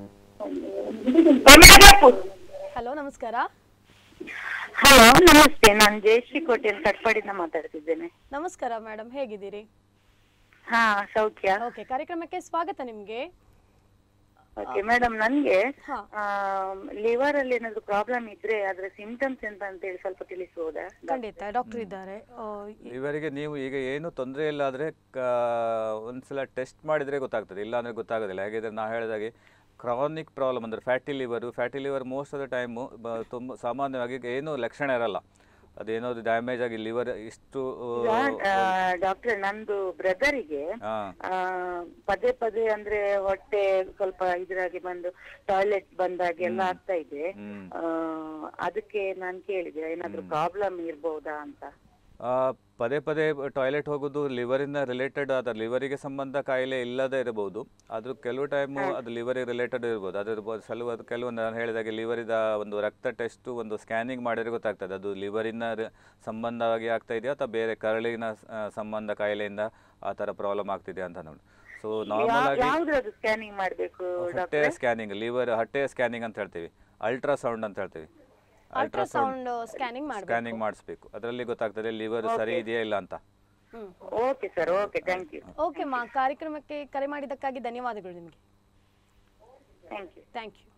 ಹಲೋ ನಮಸ್ಕಾರ ಹಲೋ ನಮಸ್ತೆ ನಾನು ಜಯಶ್ರೀ ಕೋಟೆಲ್ ಕಟ್ಪಾಡಿಂದ ಮಾತಾಡ್ತಿದ್ದೇನೆ ನಮಸ್ಕಾರ ಮೇಡಮ್ ಹೇಗಿದ್ದೀರಿ ಹಾ ಸೌಖ್ಯ ಓಕೆ ಕಾರ್ಯಕ್ರಮಕ್ಕೆ ಸ್ವಾಗತ ನಿಮ್ಗೆ ಓಕೆ ಮೇಡಮ್ ನನ್ಗೆ ಹಾ ಲಿವರ್ ಅಲ್ಲಿ ಏನಾದ್ರು ಪ್ರಾಬ್ಲಮ್ ಇದ್ರೆ ಅದ್ರ ಸಿಂಟಮ್ಸ್ ಎಂತ ಅಂತ ಹೇಳಿ ಸ್ವಲ್ಪ ತಿಳಿಸಬಹುದಾ ಖಂಡಿತ ಡಾಕ್ಟರ್ ಇದ್ದಾರೆ ಆ, ಈ- ಇವರಿಗೆ ನೀವು ಈಗ ಏನು ತೊಂದರೆ ಇಲ್ಲ ಆದರೆ ಒಂದ್ಸಲ ಟೆಸ್ಟ್ ಮಾಡಿದರೆ ಗೊತ್ತಾಗ್ತದೆ ಇಲ್ಲ ಅಂದರೆ ಗೊತ್ತಾಗೋದಿಲ್ಲ ಹೇಗಿದ್ರೆ ನಾ ಹೇಳಿದಾಗೆ ಕ್ರಾನಿಕ್ ಪ್ರಾಬ್ಲಮ್ ಅಂದರೆ fatty liver fatty liver most of the time ತುಂಬ ಸಾಮಾನ್ಯವಾಗಿ ಏನು ಲಕ್ಷಣ ಇರಲ್ಲ ಅದೇನಾದ್ರು ಡ್ಯಾಮೇಜ್ ಆಗಿ ಲಿವರ್ ಇಷ್ಟು ಡಾಕ್ಟರ್ ನಂದು ಬ್ರದರಿಗೆ ಹಾಂ ಪದೇ ಪದೇ ಅಂದ್ರೆ ಹೊಟ್ಟೆ ಸ್ವಲ್ಪ ಇದ್ರಾಗಿ ಬಂದು ಟಾಯ್ಲೆಟ್ ಬಂದಾಗೆ ಎಲ್ಲ ಆಗ್ತಾ ಇದೆ ಹ್ಮ್. ಆ, ಅದಕ್ಕೆ ನಾನ್ ಕೇಳಿದೆ ಏನಾದ್ರು ಪ್ರಾಬ್ಲಮ್ ಇರ್ಬಹುದಾ ಅಂತ ಆ, ಪದೇ ಪದೇ ಟಾಯ್ಲೆಟ್ ಹೋಗೋದು ಲಿವರಿನ ರಿಲೇಟೆಡ್ ಆದ ಲಿವರಿಗೆ ಸಂಬಂಧ ಕಾಯಿಲೆ ಇಲ್ಲದೆ ಇರಬಹುದು ಆದ್ರೂ ಕೆಲವು ಟೈಮು ಅದು ಲಿವರಿಗೆ ರಿಲೇಟೆಡ್ ಇರ್ಬೋದು ಅದು ಇರ್ಬೋದು ಸ್ವಲ್ಪ ಅದು ಕೆಲವೊಂದು ನಾನು ಹೇಳಿದಾಗೆ ಲಿವರಿದ ಒಂದು ರಕ್ತ ಟೆಸ್ಟು ಒಂದು ಸ್ಕ್ಯಾನಿಂಗ್ ಮಾಡಿದ್ರೆ ಗೊತ್ತಾಗ್ತದೆ ಅದು ಲಿವರಿನ ರ- ಸಂಬಂಧವಾಗಿ ಆಗ್ತಾ ಇದೆಯಾ ಅಥವಾ ಬೇರೆ ಕರಳಿನ ಆ, ಸಂಬಂಧ ಕಾಯಿಲೆಯಿಂದ ಆ ಥರ ಪ್ರಾಬ್ಲಮ್ ಆಗ್ತಿದೆಯಾ ಅಂತ ನೋಡಿ ಸೊ ನಾರ್ಮಲ್ ಆಗಿ ಯಾವ್ದ್ರದ್ದು ಸ್ಕ್ಯಾನಿಂಗ್ ಮಾಡ್ಬೇಕು ಹೊಟ್ಟೆಯ ಸ್ಕ್ಯಾನಿಂಗ್ ಲಿವರ್ ಹೊಟ್ಟೆಯ ಸ್ಕ್ಯಾನಿಂಗ್ ಅಂತ ಹೇಳ್ತೀವಿ ಅಲ್ಟ್ರಾಸೌಂಡ್ ಅಂತ ಹೇಳ್ತೀವಿ ಅಲ್ಟ್ರಾಸೌಂಡ್ ಸ್ಕ್ಯಾನಿಂಗ್ ಮಾಡಬೇಕು ಸ್ಕ್ಯಾನಿಂಗ್ ಮಾಡಿಸ್ಬೇಕು ಅದರಲ್ಲಿ ಗೊತ್ತಾಗ್ತದೆ ಲಿವರ್ ಸರಿ ಇದೆಯಾ ಇಲ್ಲ ಅಂತ hmm okay sir okay thank you okay ಮಾ ಕಾರ್ಯಕ್ರಮಕ್ಕೆ ಕರೆ ಮಾಡಿದ್ದಕ್ಕಾಗಿ ಧನ್ಯವಾದಗಳು ನಿಮಗೆ thank you thank you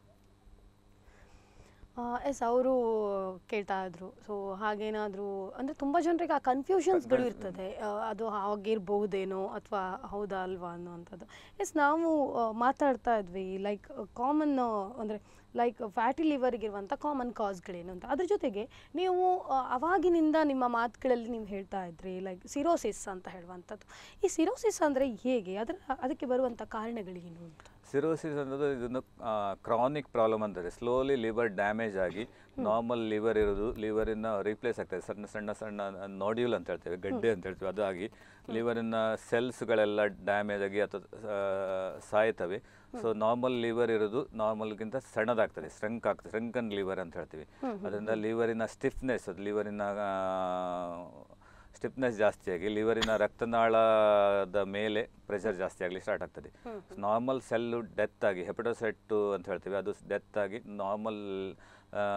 yes ಅವರು ಕೇಳ್ತಾ ಇದ್ರು ಸೊ ಹಾಗೇನಾದರೂ ಅಂದರೆ ತುಂಬ ಜನರಿಗೆ ಆ ಕನ್ಫ್ಯೂಷನ್ಸ್ಗಳು ಇರ್ತದೆ ಆ, ಅದು ಆಗಿರ್ಬಹುದೇನೋ ಅಥವಾ ಹೌದಾ ಅಲ್ವಾ ಅನ್ನೋವಂಥದ್ದು ಎಸ್ ನಾವು ಆ, ಮಾತಾಡ್ತಾ ಇದ್ವಿ ಲೈಕ್ ಕಾಮನ್ ಅಂದರೆ ಲೈಕ್ ಫ್ಯಾಟಿ ಲಿವರ್ಗಿರುವಂಥ ಕಾಮನ್ ಕಾಸ್ಗಳೇನು ಅಂತ ಅದ್ರ ಜೊತೆಗೆ ನೀವು ಆ, ಅವಾಗಿನಿಂದ ನಿಮ್ಮ ಮಾತುಗಳಲ್ಲಿ ನೀವು ಹೇಳ್ತಾ ಇದ್ರಿ ಲೈಕ್ ಸಿರೋಸಿಸ್ ಅಂತ ಹೇಳುವಂಥದ್ದು ಈ ಸಿರೋಸಿಸ್ ಅಂದರೆ ಹೇಗೆ ಅದರ ಅದಕ್ಕೆ ಬರುವಂಥ ಕಾರಣಗಳೇನು ಅಂತ ಸಿರೋಸಿಸ್ ಅನ್ನೋದು ಇದೊಂದು ಕ್ರಾನಿಕ್ ಪ್ರಾಬ್ಲಮ್ ಅಂತಾರೆ ಸ್ಲೋಲಿ ಲಿವರ್ ಡ್ಯಾಮೇಜ್ ಆಗಿ ನಾರ್ಮಲ್ ಲಿವರ್ ಇರೋದು ಲಿವರಿನ ರೀಪ್ಲೇಸ್ ಆಗ್ತದೆ ಸಣ್ಣ ಸಣ್ಣ ಸಣ್ಣ ನೋಡ್ಯೂಲ್ ಅಂತ ಹೇಳ್ತೇವೆ ಗಡ್ಡೆ ಅಂತ ಹೇಳ್ತೀವಿ ಅದು ಆಗಿ ಲಿವರಿನ ಸೆಲ್ಸ್ಗಳೆಲ್ಲ ಡ್ಯಾಮೇಜ್ ಆಗಿ ಅಥವಾ ಆ, ಸಾಯ್ತವೆ ಸೊ ನಾರ್ಮಲ್ ಲಿವರ್ ಇರೋದು ನಾರ್ಮಲ್ಗಿಂತ ಸಣ್ಣದಾಗ್ತದೆ ಸ್ಟ್ರಂಕ್ ಆಗ್ತದೆ ಸ್ಟ್ರಂಕನ್ ಲಿವರ್ ಅಂತ ಹೇಳ್ತೀವಿ ಅದರಿಂದ ಲಿವರಿನ ಸ್ಟಿಫ್ನೆಸ್ ಅದು ಲಿವರಿನ ಸ್ಟಿಫ್ನೆಸ್ ಜಾಸ್ತಿ ಆಗಿ ಲಿವರಿನ ರಕ್ತನಾಳದ ಮೇಲೆ ಪ್ರೆಷರ್ ಜಾಸ್ತಿ ಆಗಲಿ ಸ್ಟಾರ್ಟ್ ಆಗ್ತದೆ ನಾರ್ಮಲ್ ಸೆಲ್ಲು ಡೆತ್ ಆಗಿ ಹೆಪಟೋಸೈಟು ಅಂತ ಹೇಳ್ತೀವಿ ಅದು ಡೆತ್ ಆಗಿ ನಾರ್ಮಲ್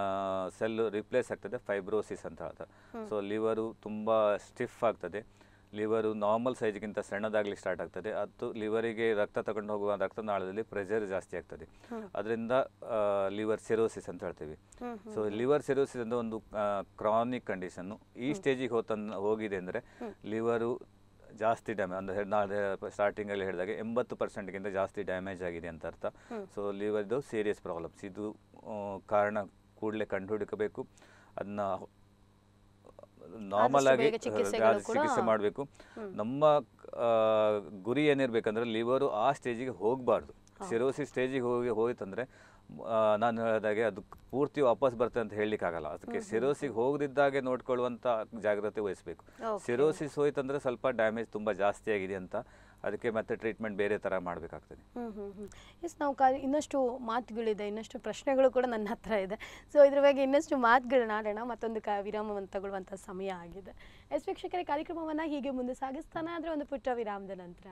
ಸೆಲ್ಲು ರಿಪ್ಲೇಸ್ ಆಗ್ತದೆ ಫೈಬ್ರೋಸಿಸ್ ಅಂತ ಹೇಳ್ತಾರೆ ಸೊ ಲಿವರು ತುಂಬ ಸ್ಟಿಫ್ ಆಗ್ತದೆ ಲಿವರು ನಾರ್ಮಲ್ ಸೈಜ್ಗಿಂತ ಸಣ್ಣದಾಗಲಿ ಸ್ಟಾರ್ಟ್ ಆಗ್ತದೆ ಅದು ಲಿವರಿಗೆ ರಕ್ತ ತಗೊಂಡು ಹೋಗುವ ರಕ್ತನಾಳದಲ್ಲಿ ಪ್ರೆಷರ್ ಜಾಸ್ತಿ ಆಗ್ತದೆ ಅದರಿಂದ ಲಿವರ್ ಸಿರೋಸಿಸ್ ಅಂತ ಹೇಳ್ತೀವಿ ಸೊ ಲಿವರ್ ಸಿರೋಸಿಸ್ ಅಂತ ಒಂದು ಕ್ರಾನಿಕ್ ಕಂಡೀಷನ್ನು ಈ ಸ್ಟೇಜಿಗೆ ಹೋತನ್ ಹೋಗಿದೆ ಅಂದರೆ ಲಿವರು ಜಾಸ್ತಿ ಡ್ಯಾಮೇಜ್ ಅಂದರೆ ನಾಳೆ ಸ್ಟಾರ್ಟಿಂಗಲ್ಲಿ ಹೇಳಿದಾಗೆ ಎಂಬತ್ತು ಪರ್ಸೆಂಟ್ಗಿಂತ ಜಾಸ್ತಿ ಡ್ಯಾಮೇಜ್ ಆಗಿದೆ ಅಂತ ಅರ್ಥ ಸೊ ಲಿವರ್ದು ಸೀರಿಯಸ್ ಪ್ರಾಬ್ಲಮ್ಸ್ ಇದು ಆ, ಕಾರಣ ಕೂಡಲೇ ಕಂಡುಹಿಡಿಕಬೇಕು ಅದನ್ನ ನಾರ್ಮಲ್ ಆಗಿ ಬೇಗ ಚಿಕಿತ್ಸೆಗಳು ಅದು ಕೂಡ- ಚಿಕಿತ್ಸೆ ಮಾಡಬೇಕು ನಮ್ಮ ಆ, ಗುರಿ ಏನಿರಬೇಕಂದ್ರೆ ಲಿವರು ಆ ಸ್ಟೇಜಿಗೆ ಹೋಗಬಾರ್ದು ಸಿರೋಸಿಸ್ ಸ್ಟೇಜಿಗೆ ಹೋಗಿ ಹೋಯ್ತಂದ್ರೆ ಆ, ನಾನು ಹೇಳಿದಾಗೆ ಅದು ಪೂರ್ತಿ ವಾಪಸ್ ಬರ್ತದೆ ಅಂತ ಹೇಳಲಿಕ್ಕಾಗಲ್ಲ ಅದಕ್ಕೆ ಸಿರೋಸಿಗೆ ಹೋಗದಿದ್ದಾಗೆ ನೋಡ್ಕೊಳ್ಳುವಂಥ ಜಾಗ್ರತೆ ವಹಿಸಬೇಕು Okay. ಸಿರೋಸಿಸ್ ಹೋಯ್ತಂದ್ರೆ ಸ್ವಲ್ಪ ಡ್ಯಾಮೇಜ್ ತುಂಬ ಜಾಸ್ತಿ ಆಗಿದೆ ಅಂತ ಅದಕ್ಕೆ ಮತ್ತೆ ಟ್ರೀಟ್ಮೆಂಟ್ ಬೇರೆ ಥರ ಮಾಡಬೇಕಾಗ್ತದೆ ಹ್ಮ್ ಹ್ಮ್ ಹ್ಮ್ ಎಸ್ ನಾವು ಕಾ ಇನ್ನಷ್ಟು ಮಾತುಗಳಿದೆ ಇನ್ನಷ್ಟು ಪ್ರಶ್ನೆಗಳು ಕೂಡ ನನ್ನ ಹತ್ರ ಇದೆ ಸೊ ಇದ್ರ ಬಗ್ಗೆ ಇನ್ನಷ್ಟು ಮಾತುಗಳನ್ನ ಆಡೋಣ ಮತ್ತೊಂದು ಕ ವಿರಾಮವನ್ನು ತಗೊಳ್ಳುವಂಥ ಸಮಯ ಆಗಿದೆ ಎಸ್ ವೀಕ್ಷಕರೇ ಕಾರ್ಯಕ್ರಮವನ್ನು ಹೀಗೆ ಮುಂದೆ ಸಾಗಿಸ್ತಾನೆ ಆದರೆ ಒಂದು ಪುಟ್ಟ ವಿರಾಮದ ನಂತರ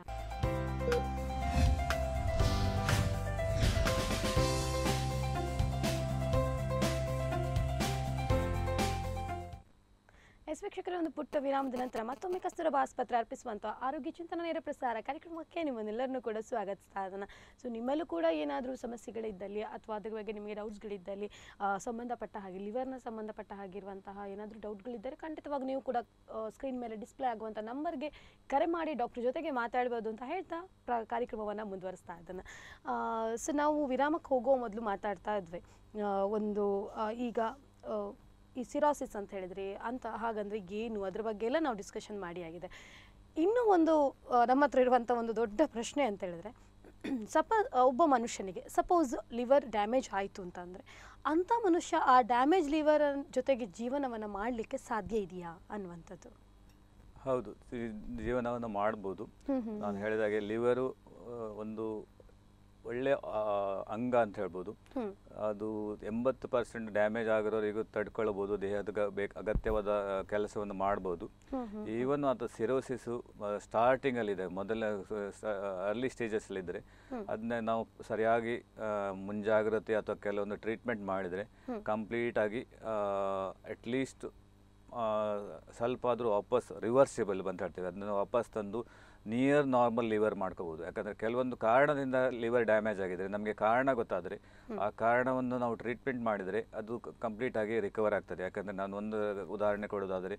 ಎಸ್ ವೀಕ್ಷಕರೇ ಒಂದು ಪುಟ್ಟ ವಿರಾಮದ ನಂತರ ಮತ್ತೊಮ್ಮೆ ಕಸ್ತೂರಬಾ ಆಸ್ಪತ್ರೆ ಅರ್ಪಿಸುವಂಥ ಆರೋಗ್ಯ ಚಿಂತನ ನೇರ ಪ್ರಸಾರ ಕಾರ್ಯಕ್ರಮಕ್ಕೆ ನಿಮ್ಮನ್ನೆಲ್ಲರನ್ನೂ ಕೂಡ ಸ್ವಾಗತಿಸ್ತಾ ಇದ್ದಾನೆ ಸೊ ನಿಮ್ಮಲ್ಲೂ ಕೂಡ ಏನಾದರೂ ಸಮಸ್ಯೆಗಳಿದ್ದಲ್ಲಿ ಅಥವಾ ಅದ್ರ ಬಗ್ಗೆ ನಿಮಗೆ ಡೌಟ್ಸ್ಗಳಿದ್ದಲ್ಲಿ ಆ, ಸಂಬಂಧಪಟ್ಟ ಹಾಗೆ ಲಿವರ್ನ ಸಂಬಂಧಪಟ್ಟ ಹಾಗಿರುವಂತಹ ಏನಾದರೂ ಡೌಟ್ಗಳಿದ್ದರೆ ಖಂಡಿತವಾಗಿ ನೀವು ಕೂಡ ಸ್ಕ್ರೀನ್ ಮೇಲೆ ಡಿಸ್ಪ್ಲೇ ಆಗುವಂಥ ನಂಬರ್ಗೆ ಕರೆ ಮಾಡಿ ಡಾಕ್ಟರ್ ಜೊತೆಗೆ ಮಾತಾಡ್ಬೋದು ಅಂತ ಹೇಳ್ತಾ ಪ್ರ ಕಾರ್ಯಕ್ರಮವನ್ನು ಮುಂದುವರಿಸ್ತಾ ಇದ್ದಾನೆ ಸೊ ನಾವು ವಿರಾಮಕ್ಕೆ ಹೋಗೋ ಮೊದಲು ಮಾತಾಡ್ತಾ ಇದ್ವಿ ಆ, ಒಂದು ಆ, ಈಗ ಆ, ಈ ಸಿರಾಸಿಸ್ ಅಂತ ಹೇಳಿದ್ರಿ ಅಂತ ಹಾಗಂದ್ರೆ ಏನು ಅದ್ರ ಬಗ್ಗೆ ಎಲ್ಲ ನಾವು ಡಿಸ್ಕಷನ್ ಮಾಡಿ ಆಗಿದೆ ಇನ್ನೂ ಒಂದು ಆ, ನಮ್ಮ ಹತ್ರ ಇರುವಂಥ ಒಂದು ದೊಡ್ಡ ಪ್ರಶ್ನೆ ಅಂತ ಹೇಳಿದ್ರೆ ಸಪ ಒಬ್ಬ ಮನುಷ್ಯನಿಗೆ ಸಪೋಸ್ ಲಿವರ್ ಡ್ಯಾಮೇಜ್ ಆಯಿತು ಅಂತಂದರೆ ಅಂಥ ಮನುಷ್ಯ ಆ ಡ್ಯಾಮೇಜ್ ಲಿವರ್ ಜೊತೆಗೆ ಜೀವನವನ್ನು ಮಾಡಲಿಕ್ಕೆ ಸಾಧ್ಯ ಇದೆಯಾ ಅನ್ನುವಂಥದ್ದು ಹೌದು ಈ ಜೀವನವನ್ನು ಮಾಡ್ಬೋದು ಹ್ಮ್ ಹ್ಮ್ ನಾನು ಹೇಳಿದಾಗೆ ಲಿವರು ಒಂದು ಒಳ್ಳೆ ಆ, ಅಂಗ ಅಂತ ಹೇಳ್ಬೋದು ಹ್ಮ್. ಅದು ಎಂಬತ್ತು ಪರ್ಸೆಂಟ್ ಡ್ಯಾಮೇಜ್ ಆಗಿರೋರಿಗೂ ತಡ್ಕೊಳ್ಬೋದು ದೇಹದ ಗ- ಬೇಕ್ ಅಗತ್ಯವಾದ ಕೆಲಸವನ್ನು ಮಾಡ್ಬೋದು ಹ್ಮ್ ಹ್ಮ್ ಈವನ್ ಅದು ಸಿರೋಸಿಸು ಸ್ಟಾರ್ಟಿಂಗಲ್ಲಿದೆ ಮೊದಲ ಅರ್ಲಿ ಸ್ಟೇಜಸ್ಸಲ್ಲಿದ್ದರೆ ಅದನ್ನ ನಾವು ಸರಿಯಾಗಿ ಆ, ಮುಂಜಾಗ್ರತೆ ಅಥವಾ ಕೆಲವೊಂದು ಟ್ರೀಟ್ಮೆಂಟ್ ಮಾಡಿದರೆ ಕಂಪ್ಲೀಟಾಗಿ ಅಟ್ಲೀಸ್ಟ್ ಸ್ವಲ್ಪ ಆದರೂ ವಾಪಸ್ ರಿವರ್ಸಿಬಲ್ ಅಂತ ಹೇಳ್ತೀವಿ ಅದನ್ನು ವಾಪಸ್ ತಂದು ನಿಯರ್ ನಾರ್ಮಲ್ ಲಿವರ್ ಮಾಡ್ಕೋಬೋದು ಯಾಕಂದರೆ ಕೆಲವೊಂದು ಕಾರಣದಿಂದ ಲಿವರ್ ಡ್ಯಾಮೇಜ್ ಆಗಿದ್ರೆ ನಮಗೆ ಕಾರಣ ಗೊತ್ತಾದರೆ ಆ ಕಾರಣವನ್ನು ನಾವು ಟ್ರೀಟ್ಮೆಂಟ್ ಮಾಡಿದರೆ ಅದು ಕಂಪ್ಲೀಟ್ ಆಗಿ ರಿಕವರ್ ಆಗ್ತದೆ ಯಾಕಂದರೆ ನಾನು ಒಂದು ಉದಾಹರಣೆ ಕೊಡೋದಾದರೆ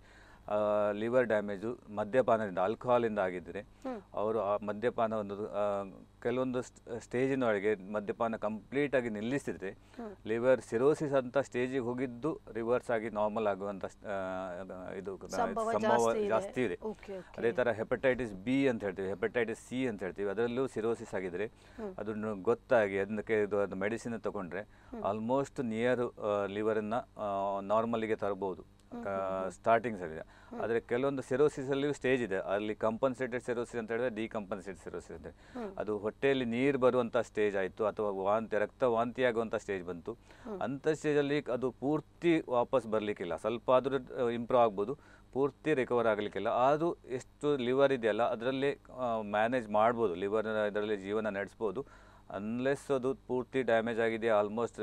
ಲಿವರ್ ಡ್ಯಾಮೇಜು ಮದ್ಯಪಾನದಿಂದ ಆಲ್ಕೋಹಾಲಿಂದ ಆಗಿದ್ದರೆ ಅವರು ಆ ಮದ್ಯಪಾನ ಒಂದು ಆ, ಕೆಲವೊಂದು ಸ್ಟೇಜಿನೊಳಗೆ ಮದ್ಯಪಾನ ಕಂಪ್ಲೀಟ್ ಆಗಿ ನಿಲ್ಲಿಸಿದ್ರೆ ಲಿವರ್ ಸಿರೋಸಿಸ್ ಅಂತ ಸ್ಟೇಜಿಗೆ ಹೋಗಿದ್ದು ರಿವರ್ಸ್ ಆಗಿ ನಾರ್ಮಲ್ ಆಗುವಂತ ಆ, ಇದು ಸಂಭವ ಸಂಭವ ಜಾಸ್ತಿ ಇದೆ. ಜಾಸ್ತಿ ಇದೆ Okay, okay. ಅದೇ ಥರ ಹೆಪಟೈಟಿಸ್ ಬಿ ಅಂತ ಹೇಳ್ತೀವಿ ಹೆಪಟೈಟಿಸ್ ಸಿ ಅಂತ ಹೇಳ್ತೀವಿ ಅದರಲ್ಲೂ ಸಿರೋಸಿಸ್ ಆಗಿದ್ರೆ ಅದನ್ನು ಗೊತ್ತಾಗಿ ಅದಕ್ಕೆ ಇದು ಅದು ಮೆಡಿಸಿನ್ ತಗೊಂಡ್ರೆ ಆಲ್ಮೋಸ್ಟ್ ನಿಯರ್ ಲಿವರನ್ನು ನಾರ್ಮಲಿಗೆ ತರಬಹುದು ಸ್ಟಾರ್ಟಿಂಗ್ಸ್ ಅಲ್ಲಿ ಆದರೆ ಕೆಲವೊಂದು ಸಿರೋಸಿಸ್ ಅಲ್ಲಿಯೂ ಸ್ಟೇಜ್ ಇದೆ ಅಲ್ಲಿ ಕಂಪನ್ಸೇಟೆಡ್ ಸಿರೋಸಿಸ್ ಅಂತ ಹೇಳಿದ್ರೆ ಡಿಕಂಪನ್ಸೇಟೆಡ್ ಸಿರೋಸಿಸ್ ಅಂತ ಅದು ಹೊಟ್ಟೆಯಲ್ಲಿ ನೀರು ಬರುವಂಥ ಸ್ಟೇಜ್ ಆಯಿತು ಅಥವಾ ವಾಂತಿ ರಕ್ತ ವಾಂತಿ ಆಗುವಂಥ ಸ್ಟೇಜ್ ಬಂತು ಅಂಥ ಸ್ಟೇಜಲ್ಲಿ ಅದು ಪೂರ್ತಿ ವಾಪಸ್ ಬರಲಿಕ್ಕಿಲ್ಲ ಸ್ವಲ್ಪ ಆದರೂ ಇಂಪ್ರೂವ್ ಆಗ್ಬೋದು ಪೂರ್ತಿ ರಿಕವರ್ ಆಗಲಿಕ್ಕಿಲ್ಲ ಆದರೂ ಎಷ್ಟು ಲಿವರ್ ಇದೆಯಲ್ಲ ಅದರಲ್ಲಿ ಮ್ಯಾನೇಜ್ ಮಾಡ್ಬೋದು ಲಿವರ್ ಇದರಲ್ಲಿ ಜೀವನ ನಡೆಸ್ಬೋದು ಅನ್ಲೆಸ್ ಅದು ಪೂರ್ತಿ ಡ್ಯಾಮೇಜ್ ಆಗಿದೆ ಆಲ್ಮೋಸ್ಟ್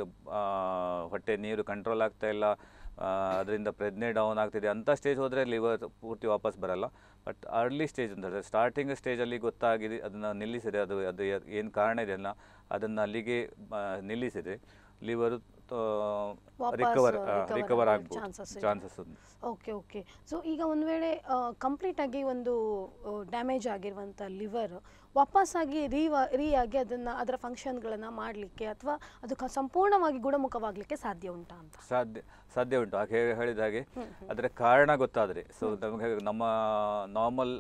ಹೊಟ್ಟೆ ನೀರು ಕಂಟ್ರೋಲ್ ಆಗ್ತಾ ಇಲ್ಲ ಅದರಿಂದ ಪ್ರಜ್ಞೆ ಡೌನ್ ಆಗ್ತಿದೆ ಅಂಥ ಸ್ಟೇಜ್ ಹೋದರೆ ಲಿವರ್ ಪೂರ್ತಿ ವಾಪಸ್ ಬರಲ್ಲ ಬಟ್ ಅರ್ಲಿ ಸ್ಟೇಜ್ ಅಂತ ಹೇಳಿದ್ರೆ ಸ್ಟಾರ್ಟಿಂಗ್ ಸ್ಟೇಜಲ್ಲಿ ಗೊತ್ತಾಗಿದೆ ಅದನ್ನು ನಿಲ್ಲಿಸಿದೆ ಅದು ಅದು ಏನು ಕಾರಣ ಇದೆಯಲ್ಲ ಅದನ್ನು ಅಲ್ಲಿಗೆ ಆ, ನಿಲ್ಲಿಸಿದೆ ಲಿವರು ವಾಪಸ್, ರಿಕವರ್ ಆ, recover ರಿಕವರ್ ಆಗೋ ಆಗ್ಬೋದು chances ಇದೆ. ಚಾನ್ಸಸ್ ಉಂಟು ಓಕೆ ಓಕೆ ಸೊ ಈಗ ಒಂದು ವೇಳೆ ಕಂಪ್ಲೀಟ್ ಆಗಿ ಒಂದು ಡ್ಯಾಮೇಜ್ ಆಗಿರುವಂಥ ಲಿವರ್ ವಾಪಸ್ಸಾಗಿ ರೀವ ರೀ ಆಗಿ ಅದನ್ನು ಅದರ ಫಂಕ್ಷನ್ಗಳನ್ನು ಮಾಡಲಿಕ್ಕೆ ಅಥವಾ ಅದು ಕ- ಸಂಪೂರ್ಣವಾಗಿ ಗುಣಮುಖವಾಗಲಿಕ್ಕೆ ಸಾಧ್ಯ ಉಂಟಾ ಅಂತ ಸಾಧ್ಯ ಸಾಧ್ಯ ಉಂಟು ಹಾಗೆ ಹೇಳಿದ ಹಾಗೆ ಅದರ ಕಾರಣ ಗೊತ್ತಾದರೆ ಸೊ ನಮಗೆ ನಮ್ಮ ನಾರ್ಮಲ್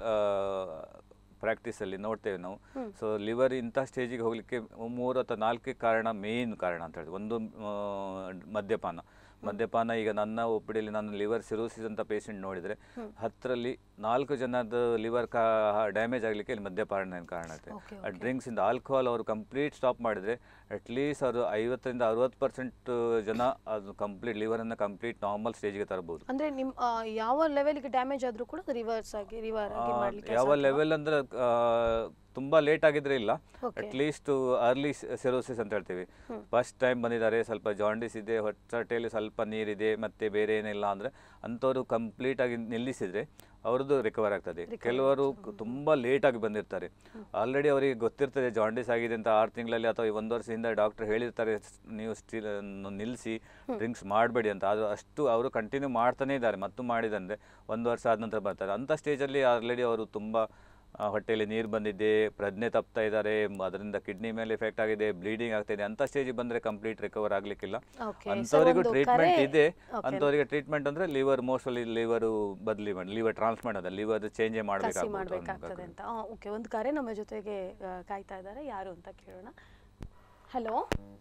ಪ್ರಾಕ್ಟೀಸಲ್ಲಿ ನೋಡ್ತೇವೆ ನಾವು ಸೊ ಲಿವರ್ ಇಂಥ ಸ್ಟೇಜಿಗೆ ಹೋಗಲಿಕ್ಕೆ ಮೂರು ಅಥವಾ ನಾಲ್ಕು ಕಾರಣ ಮೇನ್ ಕಾರಣ ಅಂತ ಹೇಳಿದ್ರೆ ಒಂದು ಆ, ಮದ್ಯಪಾನ ಮದ್ಯಪಾನ ಈಗ ನನ್ನ ಒಪ್ಪಿಡಿಯಲ್ಲಿ ನಾನು ಲಿವರ್ ಸಿರೋಸಿಸ್ ಅಂತ ಪೇಷಂಟ್ ನೋಡಿದರೆ ಹತ್ತರಲ್ಲಿ ನಾಲ್ಕು ಜನದ ಲಿವರ್ ಕಾ ಡ್ಯಾಮೇಜ್ ಆಗಲಿಕ್ಕೆ ಇಲ್ಲಿ ಮದ್ಯಪಾನ ಕಾರಣ ಆಗುತ್ತೆ Okay, ಆ ಡ್ರಿಂಕ್ಸ್ ಇಂದ ಆಲ್ಕೋಹಾಲ್ ಅವರು ಕಂಪ್ಲೀಟ್ ಸ್ಟಾಪ್ ಮಾಡಿದರೆ ಅಟ್ಲೀಸ್ಟ್ ಅವರು ಐವತ್ತರಿಂದ ಅರವತ್ತು ಪರ್ಸೆಂಟ್ ಜನ ಅದು ಕಂಪ್ಲೀಟ್ ಲಿವರನ್ನು ಕಂಪ್ಲೀಟ್ ನಾರ್ಮಲ್ ಸ್ಟೇಜ್ಗೆ ತರಬಹುದು ಅಂದ್ರೆ ನಿಮ್ ಆ, ಯಾವ ಲೆವೆಲ್ಗೆ ಡ್ಯಾಮೇಜ್ ಆದ್ರೂ ಕೂಡ ರಿವರ್ಸ್ ಆಗಿ ರಿವರ್ ಆಗಿ ಮಾಡ್ಲಿಕ್ಕೆ ಯಾವ ಸಾಧ್ಯವಾ? ಲೆವೆಲ್ ಅಂದ್ರೆ ಆ, ತುಂಬ ಲೇಟ್ ಆಗಿದ್ರೆ ಇಲ್ಲ Okay. ಅಟ್ಲೀಸ್ಟ್ ಅರ್ಲಿ ಸೆರೋಸಿಸ್ ಅಂತ ಹೇಳ್ತೀವಿ ಫಸ್ಟ್ ಟೈಮ್ ಬಂದಿದ್ದಾರೆ ಸ್ವಲ್ಪ ಜಾಂಡಿಸ್ ಇದೆ ಹೊಟ್ಟೆಯಲ್ಲಿ ಸ್ವಲ್ಪ ನೀರಿದೆ ಮತ್ತೆ ಬೇರೆ ಏನಿಲ್ಲ ಅಂದರೆ ಅಂಥವ್ರು ಕಂಪ್ಲೀಟ್ ಆಗಿ ನಿಲ್ಲಿಸಿದ್ರೆ ಅವ್ರದ್ದು ರಿಕವರ್ ಆಗ್ತದೆ ಕೆಲವರು ತುಂಬ ಲೇಟಾಗಿ ಬಂದಿರ್ತಾರೆ ಆಲ್ರೆಡಿ ಅವರಿಗೆ ಗೊತ್ತಿರ್ತದೆ ಜಾಂಡಿಸ್ ಆಗಿದೆ ಅಂತ ಆರು ತಿಂಗಳಲ್ಲಿ ಅಥವಾ ಈ ಒಂದು ವರ್ಷದಿಂದ ಡಾಕ್ಟರ್ ಹೇಳಿರ್ತಾರೆ ಸ್- ನೀವು ಸ್ಟಿಲ್ ನಿಲ್ಲಿಸಿ ಡ್ರಿಂಕ್ಸ್ ಮಾಡಬೇಡಿ ಅಂತ ಅದು ಅಷ್ಟು ಅವರು ಕಂಟಿನ್ಯೂ ಮಾಡ್ತಾನೇ ಇದ್ದಾರೆ ಮತ್ತು ಮಾಡಿದಂದರೆ ಒಂದು ವರ್ಷ ಆದ ನಂತರ ಬರ್ತಾರೆ ಅಂಥ ಸ್ಟೇಜಲ್ಲಿ ಆಲ್ರೆಡಿ ಅವರು ತುಂಬ ಆ, ಹೊಟ್ಟೆಯಲ್ಲಿ ನೀರು ಬಂದಿದೆ ಪ್ರಜ್ಞೆ ತಪ್ತಾ ಇದ್ದಾರೆ ಮ್, ಅದರಿಂದ ಕಿಡ್ನಿ ಮೇಲೆ ಎಫೆಕ್ಟ್ ಆಗಿದೆ ಬ್ಲೀಡಿಂಗ್ ಆಗ್ತಾ ಇದೆ ಅಂತ ಸ್ಟೇಜಿಗೆ ಬಂದರೆ ಕಂಪ್ಲೀಟ್ ರಿಕವರ್ ಆಗ್ಲಿಕ್ಕಿಲ್ಲ Okay, so ಅಂಥವರಿಗೂ ಒಂದು ಟ್ರೀಟ್ಮೆಂಟ್ ಕರೆ- ಇದೆ Okay. ಅಂಥವರಿಗೆ ಟ್ರೀಟ್ಮೆಂಟ್ ಅಂದ್ರೆ ಲಿವರ್ ಮೋಸ್ಟ್ಲಿ ಲಿವರು ಬದಲಿ ಮಾಡಿ ಲಿವರ್ ಟ್ರಾನ್ಸ್ಪ್ಲಾಂಟ್ ಅದ ಲಿವರ್ ಚೇಂಜ್ ಕಸಿ ಮಾಡಬೇಕಾಗ್ತದೆ ಮಾಡಬೇಕಾಗ್ತದೆ ಅಂತ ಓಕೆ ಒಂದು ಕರೆ ನಮ್ಮ ಜೊತೆಗೆ ಆ, ಕಾಯ್ತಾ ಇದ್ದಾರೆ ಯಾರು ಅಂತ ಕೇಳೋಣ ಹಲೋ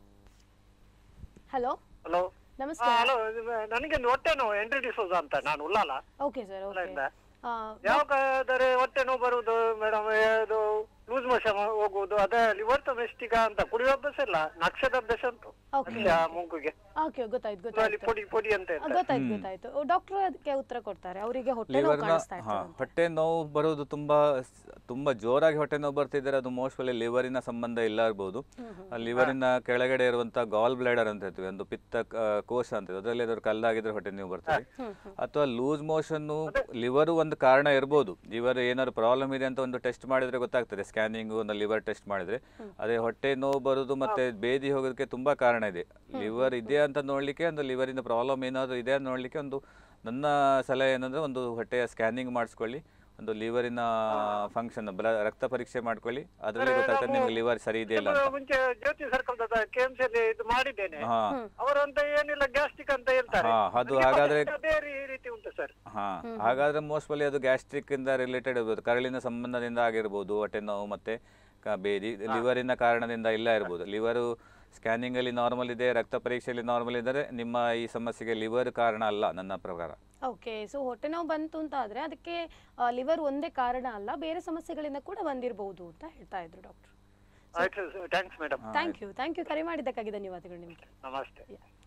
ಹಲೋ ಹಲೋ ನಮಸ್ಕಾರ ಹಲೋ ನನಗೆ ಒಂದು ಹೊಟ್ಟೆ ನೋವು ಎಂಟ್ರಿ ಡಿಸೋಸ್ ಅಂತ ನಾನು ಉಳ್ಳಾಲ ಓಕೆ ಸರ್ ಓಕೆ ಉಳ್ಳಾಲಿಂದ. ಯಾವಾಗಾದರೆ ಹೊಟ್ಟೆ ನೋವು ಬರುವುದು ಮೇಡಮ್ ಅದು ಲೂಸ್ ಮೋಷನ್ ಹೋಗುವುದು ಅದೇ ಲಿವರ್ ಟೊಮೆಸ್ಟಿಕ ಅಂತ ಕುಡಿಯೋ ಅಭ್ಯಾಸ ಇಲ್ಲ ನಕ್ಷದ ಅಭ್ಯಾಸ ಉಂಟು Okay. ಅದೇ ಆ ಮೂಗುಗೆ ಓಕೆ ಗೊತ್ತಾಯ್ತು ಅಲ್ಲಿ ಗೊತ್ತಾಯ್ತು ಪೊಡಿ ಪೊಡಿ ಅಂತ ಆ, ಇರ್ತದೆ. ಗೊತ್ತಾಯ್ತು ಗೊತ್ತಾಯ್ತು ಡಾಕ್ಟರ್ ಅದಕ್ಕೆ ಉತ್ತರ ಕೊಡ್ತಾರೆ ಅವರಿಗೆ ಹೊಟ್ಟೆ ನೋವು ಲಿವರ್ನ ಕಾಣಿಸ್ತಾ ಹಾ ಇರ್ತದೆ ಅಂತ. ಹೊಟ್ಟೆ ನೋವು ಬರೋದು ತುಂಬಾ ಸ್- ತುಂಬಾ ಜೋರಾಗಿ ಹೊಟ್ಟೆ ನೋವು ಬರ್ತಿದ್ದಾರೆ ಅದು ಮೋಸ್ಟ್ಲಿ ಲಿವರಿನ ಸಂಬಂಧ ಇಲ್ಲ ಇರ್ಬೋದು ಆ ಲಿವರಿನ ಕೆಳಗಡೆ ಇರುವಂತ ಗಾಲ್ ಬ್ಲಾಡರ್ ಅಂತ ಹೇಳ್ತೀವಿ ಒಂದು ಪಿತ್ತ ಕ- ಕೋಶ ಅಂತ ಅದರಲ್ಲಿ ಅದ್ರ ಕಲ್ಲಾಗಿದ್ರೆ ಹೊಟ್ಟೆ ನೋವು ಬರ್ತದೆ ಅಥವಾ ಲೂಸ್ ಮೋಷನ್ ಲಿವರ್ ಒಂದು ಕಾರಣ ಇರ್ಬೋದು ಲಿವರ್ ಏನಾದ್ರು ಪ್ರಾಬ್ಲಮ್ ಇದೆ ಅಂತ ಒಂದು ಟೆಸ್ಟ್ ಮಾಡಿದ್ರೆ ಗೊತ್ತಾಗ್ತದೆ ಸ್ಕ್ಯಾನಿಂಗ್ ಒಂದು ಲಿವರ್ ಟೆಸ್ಟ್ ಮಾಡಿದ್ರೆ ಅದೇ ಹೊಟ್ಟೆ ನೋವು ಬರೋದು ಮತ್ತೆ ಬೇದಿ ಹೋಗೋದಕ್ಕೆ ತುಂಬಾ ಕಾರಣ ಇದೆ ಲಿವರ್ ಇದೆ ಅಂತ ನೋಡ್ಲಿಕ್ಕೆ ಒಂದು ಲಿವರಿಂದ ಪ್ರಾಬ್ಲಮ್ ಏನಾದ್ರು ಇದೆ ಅಂತ ನೋಡ್ಲಿಕ್ಕೆ ಒಂದು ನನ್ನ ಸಲಹೆ ಏನಂದ್ರೆ ಒಂದು ಹೊಟ್ಟೆಯ ಸ್ಕ್ಯಾನಿಂಗ್ ಮಾಡಿಸ್ಕೊಳ್ಳಿ ಒಂದು ಲಿವರಿನ ಫಂಕ್ಷನ್ ರಕ್ತ ಪರೀಕ್ಷೆ ಮಾಡ್ಕೊಳ್ಳಿ ಅದರಲ್ಲಿ ಗೊತ್ತಾಗ್ತದೆ ನಿಮ್ಗೆ ಲಿವರ್ ಸರಿ ಇದೆಯಲ್ಲ ನಾನು ಅಂತ ಮುಂಚೆ Jyothi circle K M C ಇದು ಮಾಡಿದ್ದೇನೆ ಹಾ ಅವರಂತ ಏನಿಲ್ಲ ಗ್ಯಾಸ್ಟ್ರಿಕ್ ಅಂತ ಹೇಳ್ತಾರೆ ಹಾ, ಅದು ನನಗೆ ಹಾಗಾದ್ರೆ- ಅದೇ ರೀ- ರೀತಿ ಉಂಟು ಸರ್ ಹಾ ಹಾಗಾದ್ರೆ ಮೋಸ್ಟ್ಲಿ ಅದು ಗ್ಯಾಸ್ಟ್ರಿಕ್ ಇಂದ ರಿಲೇಟೆಡ್ ಇರ್ಬೋದು ಕರಳಿನ ಸಂಬಂಧದಿಂದ ಆಗಿರ್ಬೋದು ಹೊಟ್ಟೆ ನೋವು ಮತ್ತೆ ಕ- ಬೇದಿ ಲಿವರಿನ ಕಾರಣದಿಂದ ಇಲ್ಲ ಇರ್ಬೋದು ಲಿವರು ಸ್ಕ್ಯಾನಿಂಗ್ ಅಲ್ಲಿ ನಾರ್ಮಲ್ ಇದೆ ರಕ್ತ ಪರೀಕ್ಷೆಯಲ್ಲಿ ನಾರ್ಮಲ್ ಇದ್ದರೆ ನಿಮ್ಮ ಈ ಸಮಸ್ಯೆಗೆ ಲಿವರ್ ಕಾರಣ ಅಲ್ಲ ನನ್ನ ಪ್ರಕಾರ ಓಕೆ ಸೊ ಹೊಟ್ಟೆ ನೋವು ಬಂತು ಅಂತ ಆದ್ರೆ ಅದಕ್ಕೆ ಲಿವರ್ ಒಂದೇ ಕಾರಣ ಅಲ್ಲ ಬೇರೆ ಸಮಸ್ಯೆಗಳಿಂದ ಕೂಡ ಬಂದಿರಬಹುದು ಅಂತ ಹೇಳ್ತಾ ಇದ್ರು ಡಾಕ್ಟರ್ ಆಯ್ತು thanks madam thank you thank you ಕರೆ ಮಾಡಿದ್ದಕ್ಕಾಗಿ ಧನ್ಯವಾದಗಳು ನಿಮಗೆ ನಮಸ್ತೆ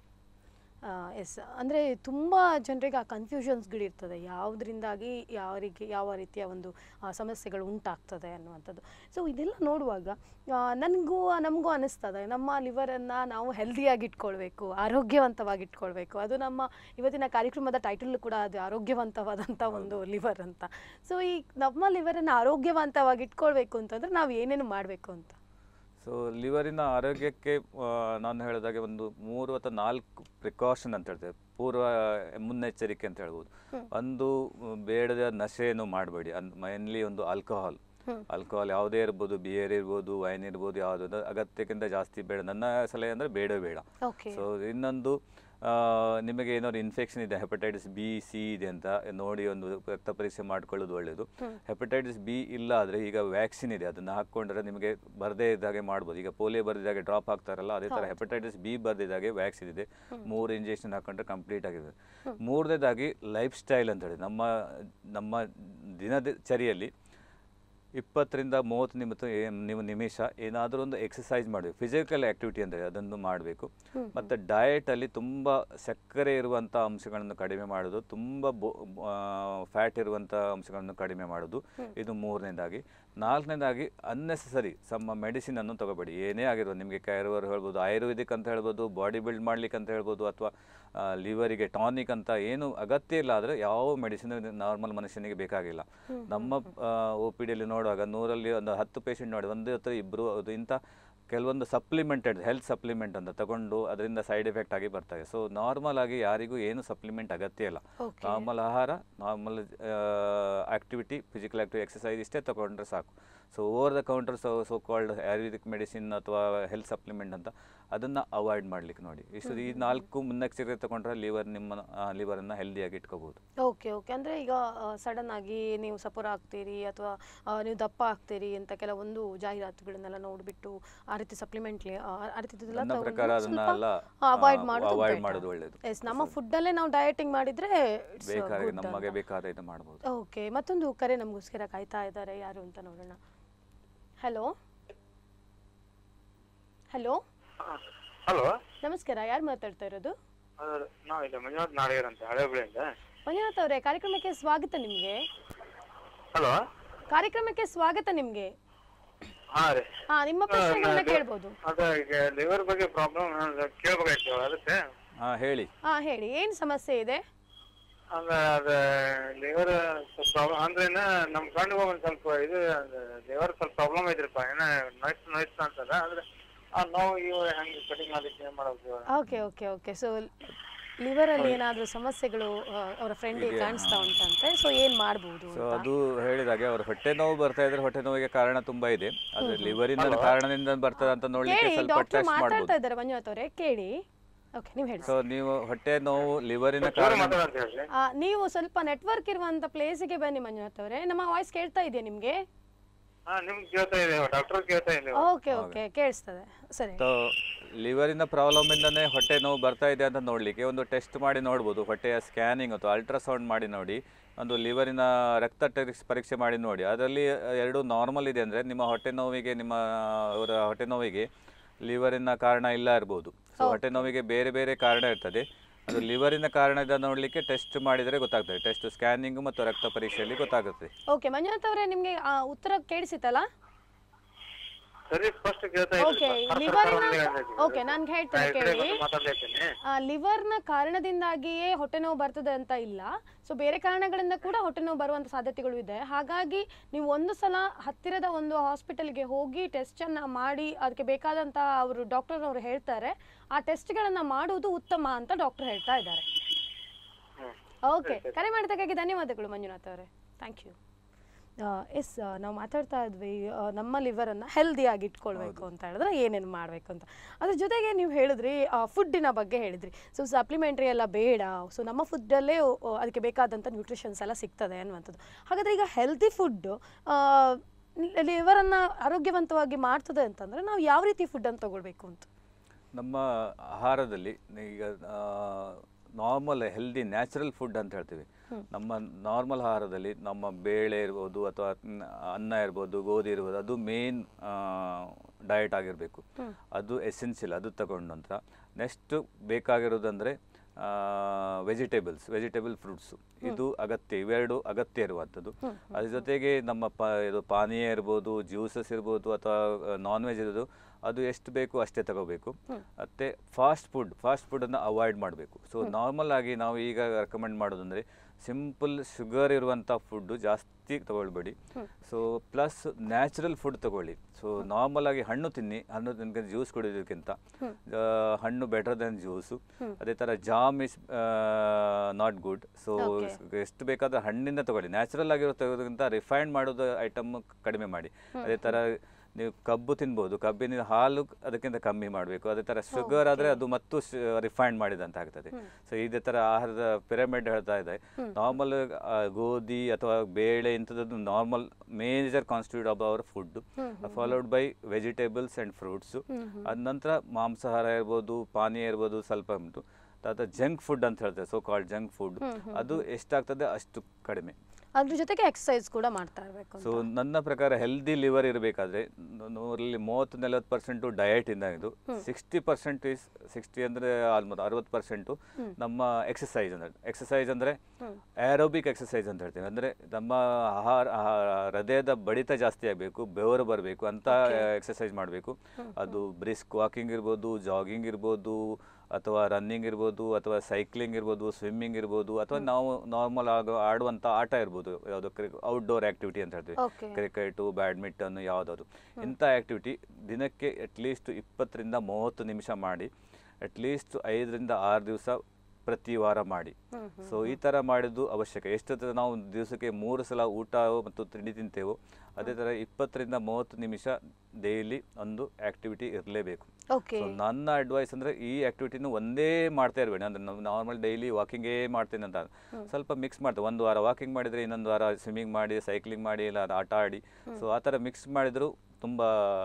ಎಸ್ ಅಂದರೆ ತುಂಬ ಜನರಿಗೆ ಆ ಕನ್ಫ್ಯೂಷನ್ಸ್ಗಳಿರ್ತದೆ ಯಾವುದರಿಂದಾಗಿ ಯಾರಿಗೆ ಯಾವ ರೀತಿಯ ಒಂದು ಆ, ಸಮಸ್ಯೆಗಳು ಉಂಟಾಗ್ತದೆ ಅನ್ನುವಂಥದ್ದು ಸೊ ಇದೆಲ್ಲ ನೋಡುವಾಗ ಆ, ನನಗೂ ನಮಗೂ ಅನಿಸ್ತದೆ ನಮ್ಮ ಲಿವರನ್ನು ನಾವು ಹೆಲ್ದಿಯಾಗಿ ಇಟ್ಕೊಳ್ಬೇಕು ಆರೋಗ್ಯವಂತವಾಗಿ ಇಟ್ಕೊಳ್ಬೇಕು ಅದು ನಮ್ಮ ಇವತ್ತಿನ ಕಾರ್ಯಕ್ರಮದ ಟೈಟಲ್ ಕೂಡ ಅದು ಆರೋಗ್ಯವಂತವಾದಂಥ ಒಂದು ಲಿವರ್ ಅಂತ ಸೊ ಈ ನಮ್ಮ ಲಿವರನ್ನು ಆರೋಗ್ಯವಂತವಾಗಿ ಇಟ್ಕೊಳ್ಬೇಕು ಅಂತಂದ್ರೆ ನಾವು ಏನೇನು ಮಾಡಬೇಕು ಅಂತ ಸೊ ಲಿವರಿನ ಆರೋಗ್ಯಕ್ಕೆ ಆ, ನಾನು ಹೇಳಿದಾಗೆ ಒಂದು ಮೂರು ಅಥವಾ ನಾಲ್ಕು ಪ್ರಿಕಾಷನ್ ಅಂತ ಹೇಳ್ತೇವೆ ಪೂರ್ವ ಮುನ್ನೆಚ್ಚರಿಕೆ ಅಂತ ಹೇಳ್ಬೋದು ಒಂದು ಮ್, ಬೇಡದ ನಶೆಯನ್ನು ಮಾಡಬೇಡಿ ಅನ್ ಮೈನ್ಲಿ ಒಂದು ಆಲ್ಕೋಹಾಲ್ ಆಲ್ಕೋಹಾಲ್ ಯಾವುದೇ ಇರ್ಬೋದು ಬಿಯರ್ ಇರ್ಬೋದು ವೈನ್ ಇರ್ಬೋದು ಯಾವುದು ಅಗತ್ಯಕ್ಕಿಂತ ಜಾಸ್ತಿ ಬೇಡ ನನ್ನ ಸಲಹೆ ಅಂದರೆ ಬೇಡ ಬೇಡ ಓಕೆ ಸೊ ಇನ್ನೊಂದು ಆ, ನಿಮಗೆ ಏನಾದ್ರು ಇನ್ಫೆಕ್ಷನ್ ಇದೆ ಹೆಪಟೈಟಿಸ್ ಬಿ ಸಿ ಇದೆ ಅಂತ ನೋಡಿ ಒಂದು ರಕ್ತ ಪರೀಕ್ಷೆ ಮಾಡ್ಕೊಳ್ಳೋದು ಒಳ್ಳೆಯದು ಹೆಪಟೈಟಿಸ್ ಬಿ ಇಲ್ಲ ಆದರೆ ಈಗ ವ್ಯಾಕ್ಸಿನ್ ಇದೆ ಅದನ್ನು ಹಾಕ್ಕೊಂಡ್ರೆ ನಿಮಗೆ ಬರದೇ ಇದ್ದಾಗೆ ಮಾಡ್ಬೋದು ಈಗ ಪೋಲಿಯೋ ಬರ್ದಿದ್ದಾಗೆ ಡ್ರಾಪ್ ಹಾಕ್ತಾರಲ್ಲ ಅದೇ ಥರ ಹೆಪಟೈಟಿಸ್ ಬಿ ಬರ್ದಿದ್ದಾಗೆ ವ್ಯಾಕ್ಸಿನ್ ಇದೆ ಮೂರು ಇಂಜೆಕ್ಷನ್ ಹಾಕೊಂಡ್ರೆ ಕಂಪ್ಲೀಟ್ ಆಗಿದೆ ಮೂರನೇದಾಗಿ ಲೈಫ್ ಸ್ಟೈಲ್ ಅಂತ ಹೇಳಿ ನಮ್ಮ ನಮ್ಮ ದಿನಚರಿಯಲ್ಲಿ ಇಪ್ಪತ್ತರಿಂದ ಮೂವತ್ತು ನಿಮಿಷ ಏನ್- ನೀವು ನಿಮಿಷ ಏನಾದರೂ ಒಂದು ಎಕ್ಸಸೈಸ್ ಮಾಡಬೇಕು ಫಿಸಿಕಲ್ ಆ್ಯಕ್ಟಿವಿಟಿ ಅಂದರೆ ಅದನ್ನು ಮಾಡಬೇಕು ಮತ್ತು ಡಯಟಲ್ಲಿ ತುಂಬ ಸಕ್ಕರೆ ಇರುವಂಥ ಅಂಶಗಳನ್ನು ಕಡಿಮೆ ಮಾಡೋದು ತುಂಬ ಫ್ಯಾಟ್ ಇರುವಂಥ ಅಂಶಗಳನ್ನು ಕಡಿಮೆ ಮಾಡೋದು ಇದು ಮೂರನೇದಾಗಿ ನಾಲ್ಕನೇದಾಗಿ ಅನ್ನೆಸರಿ ಸಮ್ಮ ಮೆಡಿಸಿನನ್ನು ತಗೋಬೇಡಿ ಏನೇ ಆಗಿರ್ಬೋದು ನಿಮಗೆ ಕೈರವರು ಹೇಳ್ಬೋದು ಆಯುರ್ವೇದಿಕ್ ಅಂತ ಹೇಳ್ಬೋದು ಬಾಡಿ ಬಿಲ್ಡ್ ಮಾಡ್ಲಿಕ್ಕೆ ಅಂತ ಹೇಳ್ಬೋದು ಅಥವಾ ಲಿವರಿಗೆ ಟಾನಿಕ್ ಅಂತ ಏನು ಅಗತ್ಯ ಇಲ್ಲ ಆದರೆ ಯಾವ ಮೆಡಿಸಿನ್ ನಾರ್ಮಲ್ ಮನುಷ್ಯನಿಗೆ ಬೇಕಾಗಿಲ್ಲ ನಮ್ಮ ಒ ಪಿ ಡಿಯಲ್ಲಿ ನೋಡುವಾಗ ನೂರಲ್ಲಿ ಒಂದು ಹತ್ತು ಪೇಷಂಟ್ ನೋಡಿ ಒಂದು ಹತ್ರ ಇಬ್ಬರು ಅದು ಇಂಥ ಕೆಲವೊಂದು ಸಪ್ಲಿಮೆಂಟೆಡ್ ಹೆಲ್ತ್ ಸಪ್ಲಿಮೆಂಟ್ ಅಂತ ತಗೊಂಡು ಅದರಿಂದ ಸೈಡ್ ಎಫೆಕ್ಟ್ ಆಗಿ ಬರ್ತವೆ ಸೊ ನಾರ್ಮಲ್ ಆಗಿ ಯಾರಿಗೂ ಏನು ಸಪ್ಲಿಮೆಂಟ್ ಅಗತ್ಯ ಇಲ್ಲ Okay. ನಾರ್ಮಲ್ ಆಹಾರ normal activity physical activity exercise ಇಷ್ಟೇ ತಗೊಂಡ್ರೆ ಸಾಕು so over the counter so so called Ayurvedic medicine ಅಥವಾ ಹೆಲ್ತ್ ಸಪ್ಲಿಮೆಂಟ್ ಅಂತ ಅದನ್ನು ಅವಾಯ್ಡ್ ಮಾಡ್ಲಿಕ್ಕೆ ನೋಡಿ ಇಷ್ಟು ಈ ನಾಲ್ಕು ಮುನ್ನೆಚ್ಚರಿಕೆ ತಗೊಂಡ್ರೆ ಲಿವರ್ ನಿಮ್ಮ ಲಿವರನ್ನು ಹೆಲ್ದಿಯಾಗಿ ಇಟ್ಕೋಬಹುದು ಓಕೆ ಓಕೆ ಅಂದರೆ ಈಗ ಸಡನ್ ಆಗಿ ನೀವು ಸಪೋರ ಆಗ್ತೀರಿ ಅಥವಾ ನೀವು ದಪ್ಪ ಆಗ್ತೀರಿ ಅಂತ ಕೆಲವೊಂದು ಜಾಹೀರಾತುಗಳನ್ನೆಲ್ಲ ನೋಡಿಬಿಟ್ಟು ಆ ರೀತಿ ಸಪ್ಲಿಮೆಂಟ್ ಆ ರೀತಿದೆಲ್ಲ ನನ್ನ ಪ್ರಕಾರ ಅದನ್ನೆಲ್ಲ ಅವಾಯ್ಡ್ ಆ, ಮಾಡೋದು avoid better. ಮಾಡೋದು ಒಳ್ಳೆಯದು. Yes, ನಮ್ಮ ಫುಡ್ಡಲ್ಲೇ ನಾವು ಡಯಟಿಂಗ್ ಮಾಡಿದ್ರೆ it's, uh, ಬೇಕಾದ್ರೆ good ನಮಗೆ ಅಂತ. ಬೇಕಾದ್ರೆ ಇದು ಮಾಡ್ಬೋದು ಓಕೆ ಮತ್ತೊಂದು ಕರೆ ನಮಗೋಸ್ಕರ ಕಾಯ್ತಾ ಇದ್ದಾರೆ ಯಾರು ಅಂತ ನೋಡೋಣ ಹಲೋ ಹಲೋ ಹಲೋ ನಮಸ್ಕಾರ ಯಾರು ಮಾತಾಡ್ತಾ ಇರೋದು ನಾವಿಲ್ಲ ಮಂಜುನಾಥ್ ನಾಳೆಯರ್ ಅಂತ ಹಳೆಬಳಿಯಿಂದ ಮಂಜುನಾಥ್ ಅವರೇ ಕಾರ್ಯಕ್ರಮಕ್ಕೆ ಸ್ವಾಗತ ನಿಮಗೆ ಹಲೋ ಕಾರ್ಯಕ್ರಮಕ್ಕೆ ಸ್ವಾಗತ ನಿಮಗೆ ಹಾ ರೀ ಹಾ ನಿಮ್ಮ ಪ್ರಶ್ನೆಗಳನ್ನ ಕೇಳ್ಬೋದು ಅದ ಈಗ ಲಿವರ್ ಬಗ್ಗೆ ಪ್ರಾಬ್ಲಮ್ ಕೇಳ್ಬೇಕಾಯ್ತು ಅದಕ್ಕೆ ಹಾಂ ಹೇಳಿ ಹಾ ಹೇಳಿ ಏನ್ ಸಮಸ್ಯೆ ಇದೆ ಅಂದ್ರೆ ಅದ ಲಿವರ್ ಪ್ರಾಬ್ಲಮ್ ಅಂದ್ರೆ ಇನ್ನ ನಮ್ ಕಣ್ಣಿಗೆ ಒಂದ್ ಸ್ವಲ್ಪ ಇದು ಲಿವರ್ ಸ್ವಲ್ಪ ಪ್ರಾಬ್ಲಮ್ ಐತ್ರಿಪ್ಪ ಏನ ನೋಯ್ಸ್ ನೋಯ್ಸ್ ಅಂತದ ಅಂದ್ರೆ ಆ ನೋವು ಇವು ಹೆಂಗ್ ಕಟಿಂಗ್ ಮಾಡ್ಲಿಕ್ಕೆ ಏನ್ ಮಾಡೋದು okay okay okay so liver ಅಲ್ಲಿ ಏನಾದ್ರೂ ಸಮಸ್ಯೆಗಳು ಆ, ಅವರ ಫ್ರೆಂಡಿಗೆ ಕಾಣಿಸ್ತಾ ಉಂಟಂತೆ ಸೊ ಏನ್ ಮಾಡ್ಬೋದು ಸೊ ಅದು ಹೇಳಿದಾಗೆ ಅವ್ರ ಹೊಟ್ಟೆ ನೋವು ಬರ್ತಾ ಇದ್ರೆ ಹೊಟ್ಟೆ ನೋವಿಗೆ ಕಾರಣ ತುಂಬಾ ಇದೆ ಅದು ಲಿವರಿನ ಕಾರಣದಿಂದ ಬರ್ತದೆ ಅಂತ ನೋಡ್ಲಿಕ್ಕೆ ಕೇಳಿ ಸ್ವಲ್ಪ ಡಾಕ್ಟರ್ ಟೆಸ್ಟ್ ಮಾತಾಡ್ತಾ ಮಾಡ್ಬೋದು ಇದ್ದಾರೆ ಮಂಜುನಾಥ್ ಅವರೇ ಕೇಳಿ ಓಕೆ ನೀವು ಹೇಳಿ ಸೊ ನೀವು ಹೊಟ್ಟೆ ನೋವು ಲಿವರಿನ ಜೋರ್ ಕಾರಣ ಮಾತಾಡಂತ ಹೇಳ್ರಿ ಆ, ನೀವು ಸ್ವಲ್ಪ ನೆಟ್ವರ್ಕ್ ಇರುವಂತ ಪ್ಲೇಸಿಗೆ ಬನ್ನಿ ಮಂಜುನಾಥ್ ಅವರೇ ನಮ್ಮ ವಾಯ್ಸ್ ಕೇಳ್ತಾ ಇದೆಯಾ ನಿಮ್ಗೆ ಹಾ ನಿಮ್ಗೆ ಕೇಳ್ತಾ ಇದೆ ಡಾಕ್ಟರ್ ಕೇಳ್ತಾ ಇದೆ ಓಕೆ ಓಕೆ ಕೇಳಿಸ್ತದೆ ಸರಿ ಸೊ ಲಿವರಿನ ಪ್ರಾಬ್ಲಮ್ ಇಂದನೇ ಹೊಟ್ಟೆ ನೋವು ಬರ್ತಾ ಇದೆ ಅಂತ ನೋಡ್ಲಿಕ್ಕೆ ಒಂದು ಟೆಸ್ಟ್ ಮಾಡಿ ನೋಡ್ಬೋದು ಹೊಟ್ಟೆಯ ಸ್ಕ್ಯಾನಿಂಗ್ ಅಥವಾ ಅಲ್ಟ್ರಾಸೌಂಡ್ ಮಾಡಿ ನೋಡಿ ಒಂದು ಲಿವರಿನ ರಕ್ತ ಟೆಸ್ಟ್ ಪರೀಕ್ಷೆ ಮಾಡಿ ನೋಡಿ ಅದರಲ್ಲಿ ಎರಡು ನಾರ್ಮಲ್ ಇದೆ ಅಂದರೆ ನಿಮ್ಮ ಹೊಟ್ಟೆ ನೋವಿಗೆ ನಿಮ್ಮ ಅವರ ಹೊಟ್ಟೆ ನೋವಿಗೆ ಲಿವರಿನ ಕಾರಣ ಇಲ್ಲ ಇರ್ಬೋದು ಸೊ ಹೊಟ್ಟೆ ನೋವಿಗೆ ಬೇರೆ ಬೇರೆ ಕಾರಣ ಇರ್ತದೆ ಅದು ಲಿವರಿನ ಕಾರಣದ ನೋಡಲಿಕ್ಕೆ ಟೆಸ್ಟ್ ಮಾಡಿದರೆ ಗೊತ್ತಾಗ್ತದೆ ಟೆಸ್ಟ್ ಸ್ಕ್ಯಾನಿಂಗ್ ಮತ್ತು ರಕ್ತ ಪರೀಕ್ಷೆಯಲ್ಲಿ ಗೊತ್ತಾಗುತ್ತೆ ಓಕೆ ಮಂಜುನಾಥ್ ಅವರೇ ನಿಮ್ಗೆ ಆ, ಉತ್ತರ ಕೇಳಿಸಿತಲ್ಲ ಸರಿ ಫಸ್ಟ್ ಕೇಳ್ತಾ ಓಕೆ ಲಿವರ್ನ ಓಕೆ ನಾನು ಹೇಳ್ತೇನೆ ಕೇಳಿ ಮಾತಾಡ್ಲೇತೀನಿ ಲಿವರ್ನ ಕಾರಣದಿಂದಾಗಿಯೇ ಹೊಟ್ಟೆ ನೋವು ಬರ್ತದೆ ಅಂತ ಇಲ್ಲ ಸೊ ಬೇರೆ ಕಾರಣಗಳಿಂದ ಕೂಡ ಹೊಟ್ಟೆ ನೋವು ಬರುವಂತ ಸಾಧ್ಯತೆಗಳು ಇದೆ ಹಾಗಾಗಿ ನೀವು ಒಂದು ಸಲ ಹತ್ತಿರದ ಒಂದು ಹಾಸ್ಪಿಟಲ್ಗೆ ಹೋಗಿ ಟೆಸ್ಟ್ ಅನ್ನ ಮಾಡಿ ಅದಕ್ಕೆ ಬೇಕಾದಂತ ಅವರು ಡಾಕ್ಟರ್ ಅವರು ಹೇಳ್ತಾರೆ ಆ ಟೆಸ್ಟ್ಗಳನ್ನ ಮಾಡುವುದು ಉತ್ತಮ ಅಂತ ಡಾಕ್ಟರ್ ಹೇಳ್ತಾ ಇದ್ದಾರೆ ಓಕೆ ಕರೆ ಮಾಡಿದ್ದಕ್ಕಾಗಿ ಧನ್ಯವಾದಗಳು ಮಂಜುನಾಥ್ ಅವರೇ ಥ್ಯಾಂಕ್ ಯು ಎಸ್ ನಾವು ಮಾತಾಡ್ತಾ ಇದ್ವಿ ಆ, ನಮ್ಮ ಲಿವರನ್ನು ಹೆಲ್ದಿಯಾಗಿ ಇಟ್ಕೊಳ್ಬೇಕು ಅಂತ ಹೇಳಿದ್ರೆ ಏನೇನು ಮಾಡಬೇಕು ಅಂತ ಅದ್ರ ಜೊತೆಗೆ ನೀವು ಹೇಳಿದ್ರಿ ಫುಡ್ಡಿನ ಬಗ್ಗೆ ಹೇಳಿದ್ರಿ ಸೊ ಸಪ್ಲಿಮೆಂಟ್ರಿ ಎಲ್ಲ ಬೇಡ ಸೊ ನಮ್ಮ ಫುಡ್ಡಲ್ಲೇ ಅದಕ್ಕೆ ಬೇಕಾದಂಥ ನ್ಯೂಟ್ರಿಷನ್ಸ್ ಎಲ್ಲ ಸಿಗ್ತದೆ ಅನ್ನುವಂಥದ್ದು ಹಾಗಾದರೆ ಈಗ ಹೆಲ್ದಿ ಫುಡ್ಡು ಲಿವರನ್ನು ಆರೋಗ್ಯವಂತವಾಗಿ ಮಾಡ್ತದೆ ಅಂತಂದರೆ ನಾವು ಯಾವ ರೀತಿ ಫುಡ್ಡನ್ನು ತಗೊಳ್ಬೇಕು ಅಂತ ನಮ್ಮ ಆಹಾರದಲ್ಲಿ ಈಗ ನಾರ್ಮಲ್ ಹೆಲ್ದಿ ನ್ಯಾಚುರಲ್ ಫುಡ್ ಅಂತ ಹೇಳ್ತೀವಿ ನಮ್ಮ ನಾರ್ಮಲ್ ಆಹಾರದಲ್ಲಿ ನಮ್ಮ ಬೇಳೆ ಇರ್ಬೋದು ಅಥವಾ ನ್- ಅನ್ನ ಇರ್ಬೋದು ಗೋಧಿ ಇರ್ಬೋದು ಅದು ಮೇನ್ ಡಯಟ್ ಆಗಿರಬೇಕು ಅದು ಎಸೆನ್ಷಿಯಲ್ ಅದು ತಗೊಂಡ ನಂತರ ನೆಕ್ಸ್ಟ್ ಬೇಕಾಗಿರೋದಂದರೆ ವೆಜಿಟೇಬಲ್ಸ್ ವೆಜಿಟೇಬಲ್ ಫ್ರೂಟ್ಸು ಇದು ಅಗತ್ಯ ಇವೆರಡು ಅಗತ್ಯ ಇರುವಂಥದ್ದು ಅದ್ರ ಜೊತೆಗೆ ನಮ್ಮ ಪ ಇದು ಪಾನೀಯ ಇರ್ಬೋದು ಜ್ಯೂಸಸ್ ಇರ್ಬೋದು ಅಥವಾ ನಾನ್ ವೆಜ್ ಇರೋದು ಅದು ಎಷ್ಟು ಬೇಕು ಅಷ್ಟೇ ತಗೋಬೇಕು ಮತ್ತು ಫಾಸ್ಟ್ ಫುಡ್ ಫಾಸ್ಟ್ ಫುಡನ್ನು ಅವಾಯ್ಡ್ ಮಾಡಬೇಕು ಸೊ ನಾರ್ಮಲ್ ಆಗಿ ನಾವು ಈಗ ರೆಕಮೆಂಡ್ ಮಾಡೋದಂದರೆ ಸಿಂಪಲ್ ಶುಗರ್ ಇರುವಂಥ ಫುಡ್ಡು ಜಾಸ್ತಿ ತಗೊಳ್ಬೇಡಿ ಸೊ ಪ್ಲಸ್ ನ್ಯಾಚುರಲ್ ಫುಡ್ ತಗೊಳ್ಳಿ ಸೊ ನಾರ್ಮಲ್ ಆಗಿ ಹಣ್ಣು ತಿನ್ನಿ ಹಣ್ಣು ತಿನ್ಕೊಂಡು ಜ್ಯೂಸ್ ಕುಡಿಯೋದಕ್ಕಿಂತ ಆ, ಹಣ್ಣು ಬೆಟರ್ ದೆನ್ ಜ್ಯೂಸು ಅದೇ ಥರ jam is not good so ಎಷ್ಟು ಬೇಕಾದ್ರೆ ಹಣ್ಣಿಂದ ತಗೊಳ್ಳಿ ನ್ಯಾಚುರಲ್ ಆಗಿರೋ ತೆಗೋದಕ್ಕಿಂತ ರಿಫೈನ್ಡ್ ಮಾಡೋದು ಐಟಮ್ ಕಡಿಮೆ ಮಾಡಿ ಅದೇ ಥರ ನೀವು ಕಬ್ಬು ತಿನ್ಬೋದು ಕಬ್ಬಿನ ಹಾಲು ಅದಕ್ಕಿಂತ ಕಮ್ಮಿ ಮಾಡಬೇಕು ಅದೇ ಥರ ಶುಗರ್ ಆದರೆ ಅದು ಮತ್ತು ರಿಫೈನ್ಡ್ ಮಾಡಿದಂತ ಆಗ್ತದೆ ಸೊ ಇದೇ ಥರ ಆಹಾರದ ಪಿರಮಿಡ್ ಹೇಳ್ತಾ ಇದೆ ನಾರ್ಮಲ್ ಗೋಧಿ ಅಥವಾ ಬೇಳೆ ಇಂಥದ್ದು normal major constitute of our food followed by vegetables and fruits ಅದ ನಂತರ ಮಾಂಸಾಹಾರ ಇರ್ಬೋದು ಪಾನೀಯ ಇರ್ಬೋದು ಸ್ವಲ್ಪ ಉಂಟು ಅಥವಾ ಜಂಕ್ ಫುಡ್ ಅಂತ ಹೇಳ್ತಾರೆ ಸೊ ಕಾಲ್ಡ್ ಜಂಕ್ ಫುಡ್ ಅದು ಎಷ್ಟಾಗ್ತದೆ ಅಷ್ಟು ಕಡಿಮೆ ಅದ್ರ ಜೊತೆಗೆ ಎಕ್ಸಸೈಸ್ ಕೂಡ ಮಾಡ್ತಾ ಇರಬೇಕು ಸೊ ನನ್ನ ಪ್ರಕಾರ ಹೆಲ್ದಿ ಲಿವರ್ ಇರಬೇಕಾದ್ರೆ ನೂರಲ್ಲಿ ಮೂವತ್ತು ನಲವತ್ತು ಪರ್ಸೆಂಟು ಡಯಟಿಂದ ಇದು ಸಿಕ್ಸ್ಟಿ ಪರ್ಸೆಂಟ್ ಇಸ್ ಸಿಕ್ಸ್ಟಿ ಅಂದರೆ ಆಲ್ಮೋಸ್ಟ್ ಅರವತ್ತು ಪರ್ಸೆಂಟು ನಮ್ಮ ಎಕ್ಸಸೈಸ್ ಅಂದರೆ ಎಕ್ಸಸೈಸ್ ಅಂದರೆ ಆರೋಬಿಕ್ ಎಕ್ಸಸೈಸ್ ಅಂತ ಹೇಳ್ತೀವಿ ಅಂದರೆ ನಮ್ಮ ಆಹಾರ ಆಹಾರ ಹೃದಯದ ಬಡಿತ ಜಾಸ್ತಿ ಆಗಬೇಕು ಬೆವರು ಬರಬೇಕು ಅಂತ ಎಕ್ಸಸೈಸ್ ಮಾಡಬೇಕು ಅದು ಬ್ರಿಸ್ಕ್ ವಾಕಿಂಗ್ ಇರ್ಬೋದು ಜಾಗಿಂಗ್ ಇರ್ಬೋದು ಅಥವಾ ರನ್ನಿಂಗ್ ಇರ್ಬೋದು ಅಥವಾ ಸೈಕ್ಲಿಂಗ್ ಇರ್ಬೋದು ಸ್ವಿಮ್ಮಿಂಗ್ ಇರ್ಬೋದು ಅಥವಾ ನಾವು ನಾರ್ಮಲ್ ಆಗ ಆಡುವಂಥ ಆಟ ಇರ್ಬೋದು ಯಾವುದು ಔಟ್ಡೋರ್ ಆ್ಯಕ್ಟಿವಿಟಿ ಅಂತ ಹೇಳ್ತೀವಿ Okay. ಕ್ರಿಕೆಟು ಬ್ಯಾಡ್ಮಿಂಟನ್ ಯಾವುದಾದ್ರು ಇಂಥ ಆ್ಯಕ್ಟಿವಿಟಿ ದಿನಕ್ಕೆ ಅಟ್ಲೀಸ್ಟ್ ಇಪ್ಪತ್ತರಿಂದ ಮೂವತ್ತು ನಿಮಿಷ ಮಾಡಿ ಅಟ್ಲೀಸ್ಟ್ ಐದರಿಂದ ಆರು ದಿವಸ ಪ್ರತಿ ವಾರ ಮಾಡಿ ಸೊ ಈ ಥರ ಮಾಡಿದ್ದು ಅವಶ್ಯಕ ಎಷ್ಟು ನಾವು ದಿವಸಕ್ಕೆ ಮೂರು ಸಲ ಊಟ ಮತ್ತು ತಿಂಡಿ ತಿಂತೇವೋ ಅದೇ ಥರ ಇಪ್ಪತ್ತರಿಂದ ಮೂವತ್ತು ನಿಮಿಷ ಡೈಲಿ ಒಂದು ಆ್ಯಕ್ಟಿವಿಟಿ ಇರಲೇಬೇಕು ಓಕೆ ಸೊ ನನ್ನ ಅಡ್ವೈಸ್ ಅಂದರೆ ಈ ಆ್ಯಕ್ಟಿವಿಟಿನ ಒಂದೇ ಮಾಡ್ತಾ ಇರಬೇಡಿ ಅಂದರೆ ನಾವು ನಾರ್ಮಲ್ ಡೈಲಿ ವಾಕಿಂಗೇ ಮಾಡ್ತೇನೆ ಅಂತ ಸ್ವಲ್ಪ ಮಿಕ್ಸ್ ಮಾಡ್ತೇವೆ ಒಂದು ವಾರ ವಾಕಿಂಗ್ ಮಾಡಿದರೆ ಇನ್ನೊಂದು ವಾರ ಸ್ವಿಮ್ಮಿಂಗ್ ಮಾಡಿ ಸೈಕ್ಲಿಂಗ್ ಮಾಡಿ ಇಲ್ಲ ಆಟ ಆಡಿ ಸೊ ಆ ಥರ ಮಿಕ್ಸ್ ಮಾಡಿದರೂ ತುಂಬ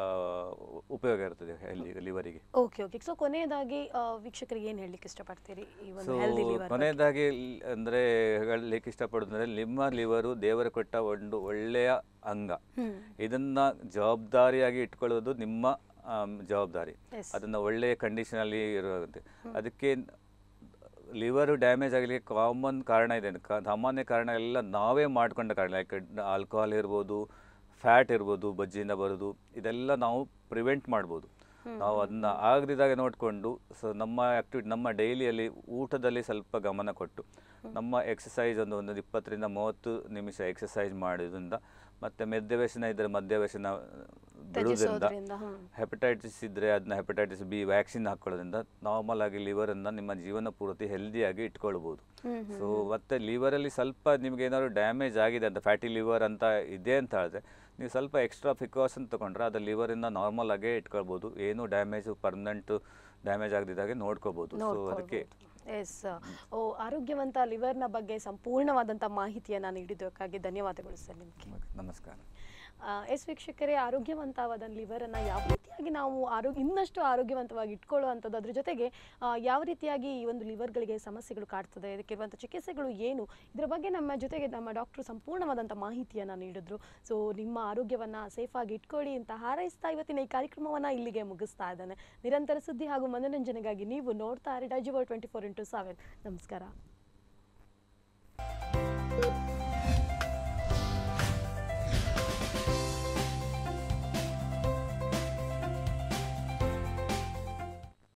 ಉಪಯೋಗ ಇರ್ತದೆ ಹೆಲ್ದಿ ಲಿವರಿಗೆ ಓಕೆ ಓಕೆ ಸೊ ಕೊನೆಯದಾಗಿ ಆ, ವೀಕ್ಷಕರಿಗೆ ಏನು ಹೇಳಲಿಕ್ಕೆ ಇಷ್ಟಪಡ್ತೀರಿ ಈ ಸೊ ಒಂದು ಹೆಲ್ದಿ ಲಿವರ್ ಕೊನೆಯದಾಗಿ ಲ್- ಅಂದ್ರೆ ಹೇಳಲಿಕ್ಕೆ ಇಷ್ಟಪಡೋದಂದ್ರೆ ನಿಮ್ಮ ಲಿವರು ದೇವರು ಕೊಟ್ಟ ಒಂದು ಒಳ್ಳೆಯ ಅಂಗ ಇದನ್ನ ಜವಾಬ್ದಾರಿಯಾಗಿ ಇಟ್ಕೊಳ್ಳೋದು ನಿಮ್ಮ ಆಮ್, ಜವಾಬ್ದಾರಿ Yes. ಅದನ್ನ ಒಳ್ಳೆಯ ಕಂಡೀಷನಲ್ಲಿ ಇರುತ್ತೆ ಅದಕ್ಕೆ ಲಿವರ್ ಡ್ಯಾಮೇಜ್ ಆಗಲಿಕ್ಕೆ ಕಾಮನ್ ಕಾರಣ ಇದೆ ಕ- ಸಾಮಾನ್ಯ ಕಾರಣ ಎಲ್ಲ ನಾವೇ ಮಾಡ್ಕೊಂಡ ಕಾರಣ ಲೈಕ್ ಆಲ್ಕೋಹಾಲ್ ಇರ್ಬೋದು ಫ್ಯಾಟ್ ಇರ್ಬೋದು ಬಜ್ಜಿಯಿಂದ ಬರೋದು ಇದೆಲ್ಲ ನಾವು ಪ್ರಿವೆಂಟ್ ಮಾಡ್ಬೋದು ನಾವು ಅದನ್ನ ಆಗದಿದ್ದಾಗ ನೋಡಿಕೊಂಡು ಸೊ ನಮ್ಮ ಆ್ಯಕ್ಟಿವಿಟಿ ನಮ್ಮ ಡೈಲಿಯಲ್ಲಿ ಊಟದಲ್ಲಿ ಸ್ವಲ್ಪ ಗಮನ ಕೊಟ್ಟು ನಮ್ಮ ಎಕ್ಸಸೈಸ್ ಒಂದು ಒಂದು ಇಪ್ಪತ್ತರಿಂದ ಮೂವತ್ತು ನಿಮಿಷ ಎಕ್ಸಸೈಸ್ ಮಾಡೋದ್ರಿಂದ ಮತ್ತು ಮದ್ಯವ್ಯಸನ ಇದ್ದರೆ ಮದ್ಯವ್ಯಸನ ಬಿಡುವುದರಿಂದ ತ್ಯಜಿಸೋದ್ರಿಂದ, ಹ್ಮ್. ಹೆಪಟೈಟಿಸ್ ಇದ್ದರೆ ಅದನ್ನ ಹೆಪಟೈಟಿಸ್ ಬಿ ವ್ಯಾಕ್ಸಿನ್ ಹಾಕೊಳ್ಳೋದ್ರಿಂದ ನಾರ್ಮಲ್ ಆಗಿ ಲಿವರನ್ನು ನಿಮ್ಮ ಜೀವನ ಪೂರ್ತಿ ಹೆಲ್ದಿಯಾಗಿ ಇಟ್ಕೊಳ್ಬೋದು ಹ್ಮ್, ಹ್ಮ್, ಸೊ ಮತ್ತೆ ಲಿವರಲ್ಲಿ ಸ್ವಲ್ಪ ನಿಮ್ಗೆ ಏನಾದ್ರು ಡ್ಯಾಮೇಜ್ ಆಗಿದೆ ಅಂತ ಫ್ಯಾಟಿ ಲಿವರ್ ಅಂತ ಇದೆ ಅಂತ ಹೇಳಿದ್ರೆ ನೀವು ಸ್ವಲ್ಪ ಎಕ್ಸ್ಟ್ರಾ ಪ್ರಿಕಾಷನ್ ತಗೊಂಡ್ರೆ ಅದು ಲಿವರಿಂದ ನಾರ್ಮಲ್ ಆಗೇ ಇಟ್ಕೊಳ್ಬೋದು ಏನು ಡ್ಯಾಮೇಜು ಪರ್ಮನೆಂಟ್ ಡ್ಯಾಮೇಜ್ ಆಗದಿದ್ದಾಗೆ ನೋಡ್ಕೋಬೋದು ಸೊ ಅದಕ್ಕೆ ಎಸ್ ಓ ಆರೋಗ್ಯವಂತ ಲಿವರ್ನ ಬಗ್ಗೆ ಸಂಪೂರ್ಣವಾದಂಥ ಮಾಹಿತಿಯನ್ನು ನೀಡಿದ್ದಕ್ಕಾಗಿ ಧನ್ಯವಾದಗಳು ಸರ್ ನಿಮಗೆ ನಮಸ್ಕಾರ ಎಸ್ ವೀಕ್ಷಕರೇ ಆರೋಗ್ಯವಂತವಾದ ಲಿವರನ್ನು ಯಾವ ರೀತಿಯಾಗಿ ನಾವು ಆರೋಗ್ಯ ಇನ್ನಷ್ಟು ಆರೋಗ್ಯವಂತವಾಗಿ ಇಟ್ಕೊಳ್ಳುವಂಥದ್ದು ಅದ್ರ ಜೊತೆಗೆ ಆ, ಯಾವ ರೀತಿಯಾಗಿ ಈ ಒಂದು ಲಿವರ್ಗಳಿಗೆ ಸಮಸ್ಯೆಗಳು ಕಾಡ್ತದೆ ಇದಕ್ಕಿರುವಂಥ ಚಿಕಿತ್ಸೆಗಳು ಏನು ಇದರ ಬಗ್ಗೆ ನಮ್ಮ ಜೊತೆಗೆ ನಮ್ಮ ಡಾಕ್ಟ್ರು ಸಂಪೂರ್ಣವಾದಂಥ ಮಾಹಿತಿಯನ್ನು ನೀಡಿದ್ರು ಸೊ ನಿಮ್ಮ ಆರೋಗ್ಯವನ್ನು ಸೇಫಾಗಿ ಇಟ್ಕೊಳ್ಳಿ ಅಂತ ಹಾರೈಸ್ತಾ ಇವತ್ತಿನ ಈ ಕಾರ್ಯಕ್ರಮವನ್ನು ಇಲ್ಲಿಗೆ ಮುಗಿಸ್ತಾ ಇದ್ದಾನೆ ನಿರಂತರ ಸುದ್ದಿ ಹಾಗೂ ಮನೋರಂಜನೆಗಾಗಿ ನೀವು ನೋಡ್ತಾ ಇರಿ ಡೈಜಿವರ್ ಟ್ವೆಂಟಿ ಫೋರ್ ಇಂಟು ಸೆವೆನ್ ನಮಸ್ಕಾರ